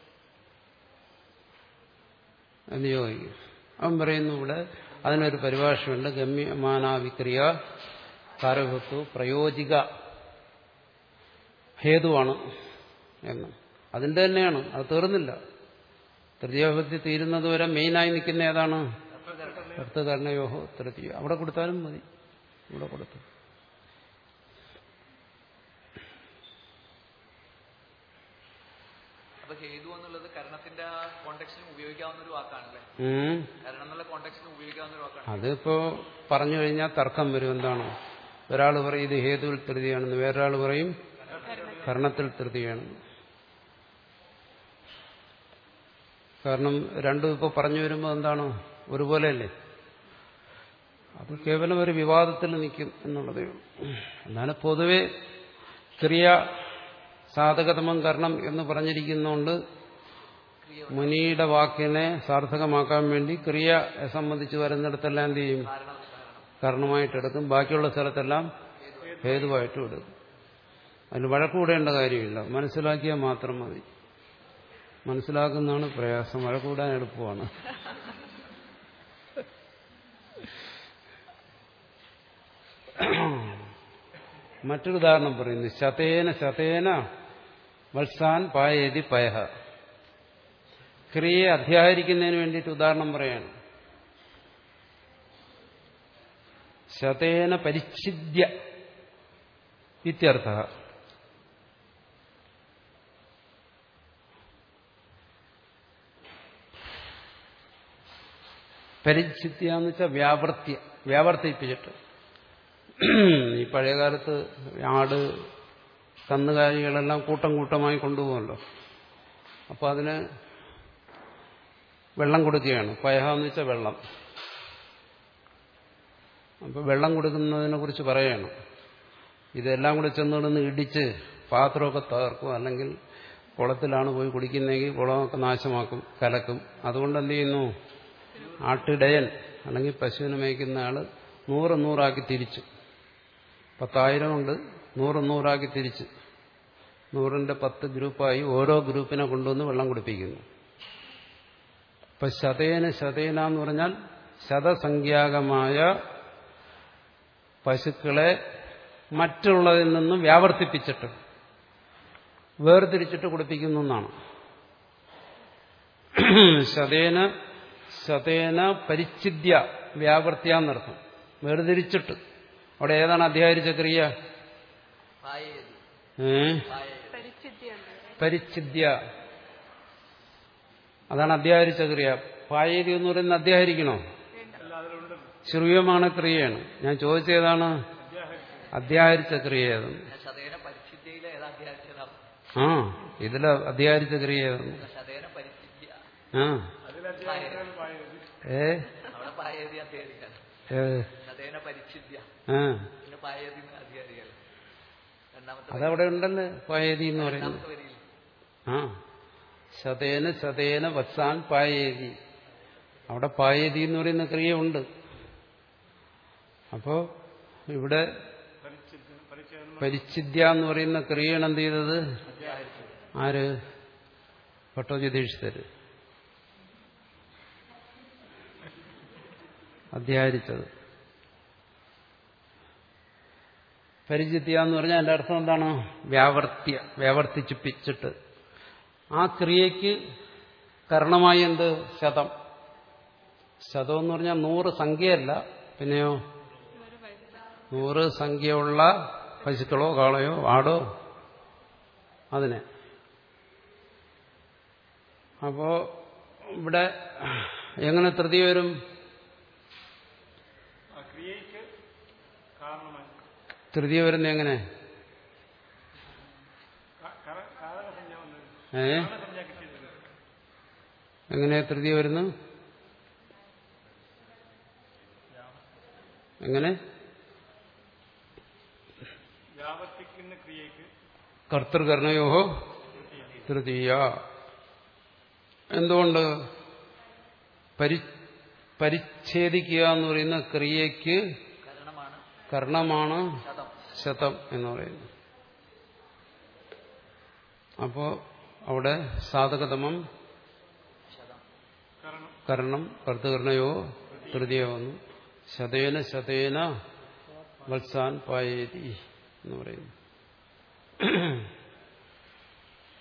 എന്ന് ചോദിക്കും അവൻ പറയുന്നു ഇവിടെ അതിനൊരു പരിഭാഷയുണ്ട് ഗമ്യമാന വിക്രിയ കാരഭക്തു പ്രയോജിക ഹേതുവാണ് എന്ന് അതിന്റെ തന്നെയാണ് അത് തീർന്നില്ല തൃതീയവിഭക്തി തീരുന്നതുവരെ മെയിനായി നിൽക്കുന്ന ഏതാണ് കർത്തകർണയോഹോ തൃതീയ അവിടെ കൊടുത്താലും മതി ഇവിടെ കൊടുത്തു അപ്പൊ ഹേതു എന്നുള്ളത് കരണത്തിന്റെ കോണ്ടെക്സ്റ്റിനും ഉപയോഗിക്കാവുന്ന ഒരു വാക്കാണല്ലേ ഉം. കരണം എന്നുള്ള കോണ്ടെക്സ്റ്റിനും ഉപയോഗിക്കാവുന്ന ഒരു വാക്കാണ് അതിപ്പോ പറഞ്ഞു കഴിഞ്ഞാൽ തർക്കം വരും എന്താണ് ഒരാൾ പറയും ഇത് ഹേതുവിൽ തൃതിയാണെന്ന് വേറൊരാൾ പറയും കർണത്തിൽ തൃതിയാണെന്ന് കാരണം രണ്ടും ഇപ്പോൾ പറഞ്ഞു വരുമ്പോൾ എന്താണ് ഒരുപോലെയല്ലേ അത് കേവലം ഒരു വിവാദത്തിൽ നിൽക്കും എന്നുള്ളതേ ഉള്ളൂ എന്നാലും പൊതുവെ ക്രിയ സാധകതമം കർണം എന്ന് പറഞ്ഞിരിക്കുന്നതുകൊണ്ട് മുനിയുടെ വാക്കിനെ സാർത്ഥകമാക്കാൻ വേണ്ടി ക്രിയയെ സംബന്ധിച്ച് വരുന്നിടത്തെല്ലാം എന്ത് ചെയ്യും കർണമായിട്ടെടുക്കും ബാക്കിയുള്ള സ്ഥലത്തെല്ലാം ഹേതുവായിട്ടും എടുക്കും അതിൽ വഴക്കൂടേണ്ട കാര്യമില്ല മനസ്സിലാക്കിയാൽ മാത്രം മതി മനസ്സിലാക്കുന്നതാണ് പ്രയാസം വഴക്കൂടാൻ എളുപ്പമാണ് മറ്റൊരു ഉദാഹരണം പറയുന്നു ശതേന ശതേന വത്സാൻ പായേതി പയഹ ക്രിയയെ അധ്യാഹരിക്കുന്നതിന് വേണ്ടിയിട്ട് ഉദാഹരണം പറയാണ് ശതേന പരിച്ഛിദ്യ ഇത്യർത്ഥ പരിച്ഛിദ്യ എന്ന് വെച്ചാൽ വ്യാവർത്തി വ്യാവർത്തിപ്പിച്ചിട്ട് ഈ പഴയകാലത്ത് ആട് കന്നുകാലികളെല്ലാം കൂട്ടം കൂട്ടമായി കൊണ്ടുപോകുമല്ലോ അപ്പോൾ അതിന് വെള്ളം കൊടുക്കുകയാണ് പയഹ എന്ന് വെച്ചാൽ വെള്ളം അപ്പോൾ വെള്ളം കൊടുക്കുന്നതിനെ കുറിച്ച് പറയാണ് ഇതെല്ലാം കൂടെ ചെന്നിടുന്ന് ഇടിച്ച് പാത്രമൊക്കെ തകർക്കും അല്ലെങ്കിൽ കുളത്തിലാണ് പോയി കുടിക്കുന്നതെങ്കിൽ കുളമൊക്കെ നാശമാക്കും കലക്കും അതുകൊണ്ട് എന്ത് ചെയ്യുന്നു ആട്ടിടയൻ അല്ലെങ്കിൽ പശുവിനെ മേയ്ക്കുന്ന ആൾ നൂറ് നൂറാക്കി തിരിച്ചു പത്തായിരം കൊണ്ട് നൂറ് നൂറാക്കി തിരിച്ച് നൂറിന്റെ പത്ത് ഗ്രൂപ്പായി ഓരോ ഗ്രൂപ്പിനെ കൊണ്ടുവന്ന് വെള്ളം കുടിപ്പിക്കുന്നു ഇപ്പൊ ശതേന ശതേന എന്ന് പറഞ്ഞാൽ ശതസംഖ്യാകമായ പശുക്കളെ മറ്റുള്ളതിൽ നിന്നും വ്യാവർത്തിപ്പിച്ചിട്ട് വേർതിരിച്ചിട്ട് കുടിപ്പിക്കുന്നു എന്നാണ് ശതേന ശതേന പരിച്ഛിദ്യ വ്യാവർത്തിയാന്നർത്ഥം വേർതിരിച്ചിട്ട് അവിടെ ഏതാണ് അധ്യായിരിച്ച ക്രിയ പായേതി ഏ പായേതി പരിച്ഛിദ്യാണ് പരിച്ഛിദ്യ അതാണ് അധ്യാഹരിച്ച ക്രിയ പായേതി എന്ന് പറയുന്നത് അധ്യാഹരിക്കണോ ശ്രുയമാണ് ക്രിയയാണ് ഞാൻ ചോദിച്ചതാണ് അധ്യാഹരിച്ച ക്രിയ ഏതെന്ന് ശതേന പരിശുദ്ധിയിലെ ഏതാ അധ്യായത്തിലാണ് ആ ഇതില് അധ്യാഹരിച്ച ക്രിയ ഏതെന്ന് ശതേന പരിശുദ്ധിയ ആ ഏ അവിടെ പായേതി അധ്യായിരിക്കാണ് ഏ ശതേന പരിശുദ്ധിയ ആ പിന്നെ പായേതി അധ്യായിരിക്കൽ രണ്ടാമത്തെ അതവിടെ ഉണ്ടല്ലോ പായേതി എന്ന് പറയുന്നത് രണ്ടാമത്തെ വരിയിൽ ആ ശതേന ശതേന വത്സാൻ പായേതി അവിടെ പായേതി എന്ന് പറയുന്ന ക്രിയ ഉണ്ട് അപ്പോ ഇവിടെ പരിച്ഛിദ്യ എന്ന് പറയുന്ന ക്രിയയാണ് എന്ത് ചെയ്തത് ആര് ഭട്ടോജിതീക്ഷിതര് അധ്യായിരിച്ചത് പരിചിത്യ എന്ന് പറഞ്ഞാൽ അതിന്റെ അർത്ഥം എന്താണ് വ്യാവർത്തിയ വ്യാവർത്തിച്ചിപ്പിച്ചിട്ട് ആ ക്രിയയ്ക്ക് കരണമായി എന്ത് ശതം ശതം എന്ന് പറഞ്ഞാൽ നൂറ് സംഖ്യയല്ല പിന്നെയോ ഒരു വയസ്സ് നൂറ് സംഖ്യയുള്ള പശുക്കളോ കാളയോ ആടോ അതിനെ അപ്പോ ഇവിടെ എങ്ങനെ തൃതി വരും ആ ക്രിയയ്ക്ക് കാരണമായി തൃതീയ വരുന്ന എങ്ങനെ ക- കര- കാരകസഞ്ജ വന്നത് ഏ കാരണസഞ്ജ കിട്ടിയിട്ടില്ല എങ്ങനെ തൃതീയ വരുന്നു എങ്ങനെ വ്യാവർത്തിക്കുന്ന ക്രിയയ്ക്ക് കർത്തൃകർണയോഹോ തൃതീയ എന്തുകൊണ്ട് പരി പരിച്ഛേദിക്കുക എന്ന് പറയുന്ന ക്രിയയ്ക്ക് കരണമാണ് കർണമാണ് ശതം ശതം എന്ന് പറയുന്നത് അപ്പോ അവിടെ സാധകതമം ശതം കാരണം കരണം കർത്തകർണയോ തൃതീയ വന്നു ശതേന ശതേന വത്സാൻ പായേതി എന്ന് പറയുന്നു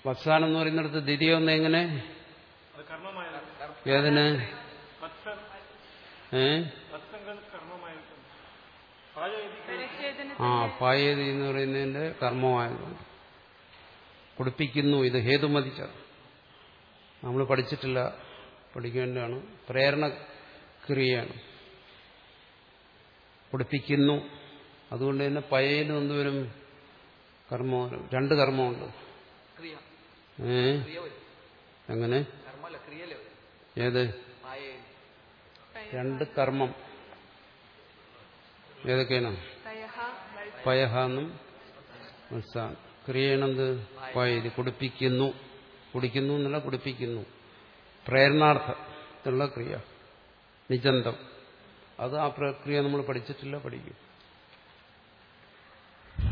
വത്സാനം എന്ന് പറയുന്നിടത്ത് ദ്വിതീയം ഒന്ന് എങ്ങനെ അത് കർമ്മമായത് ഏതിന് വത്സ ഏ വത്സംഗം കർമ്മമായത് പാചകം പരിച്ഛേദന ആ പായേതി എന്ന് പറയുന്നതിന്റെ കർമ്മമായതുകൊണ്ട് കുടിപ്പിക്കുന്നു ഇത് ഹേതുമതിച്ചത് നമ്മൾ പഠിച്ചിട്ടില്ല പഠിക്കേണ്ടതാണ് പ്രേരണ ക്രിയയാണ് കുടിപ്പിക്കുന്നു അതുകൊണ്ട് തന്നെ പയയിലും എന്തുവരും കർമ്മം വരും രണ്ട് കർമ്മമുണ്ട് ക്രിയ ഏ ക്രിയ വരും എങ്ങനെ കർമ്മല്ല ക്രിയല്ലേ വരും ഏത് മായയിൽ രണ്ട് കർമ്മം ഏതൊക്കെയാണ് തയഹ മത്സ പയഹ എന്നും മത്സാൻ ക്രിയണെന്ത് പയതി കുടിപ്പിക്കുന്നു കുടിക്കുന്നു എന്നല്ല കുടിപ്പിക്കുന്നു പ്രേരണാർത്ഥത്തിലുള്ള ക്രിയ നിജന്തം അത് ആ പ്രക്രിയ നമ്മൾ പഠിച്ചിട്ടില്ല പഠിക്കും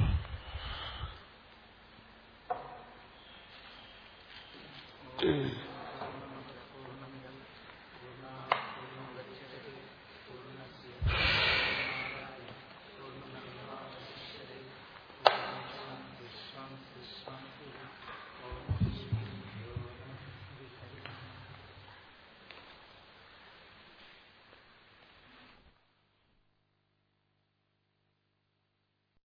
ഓ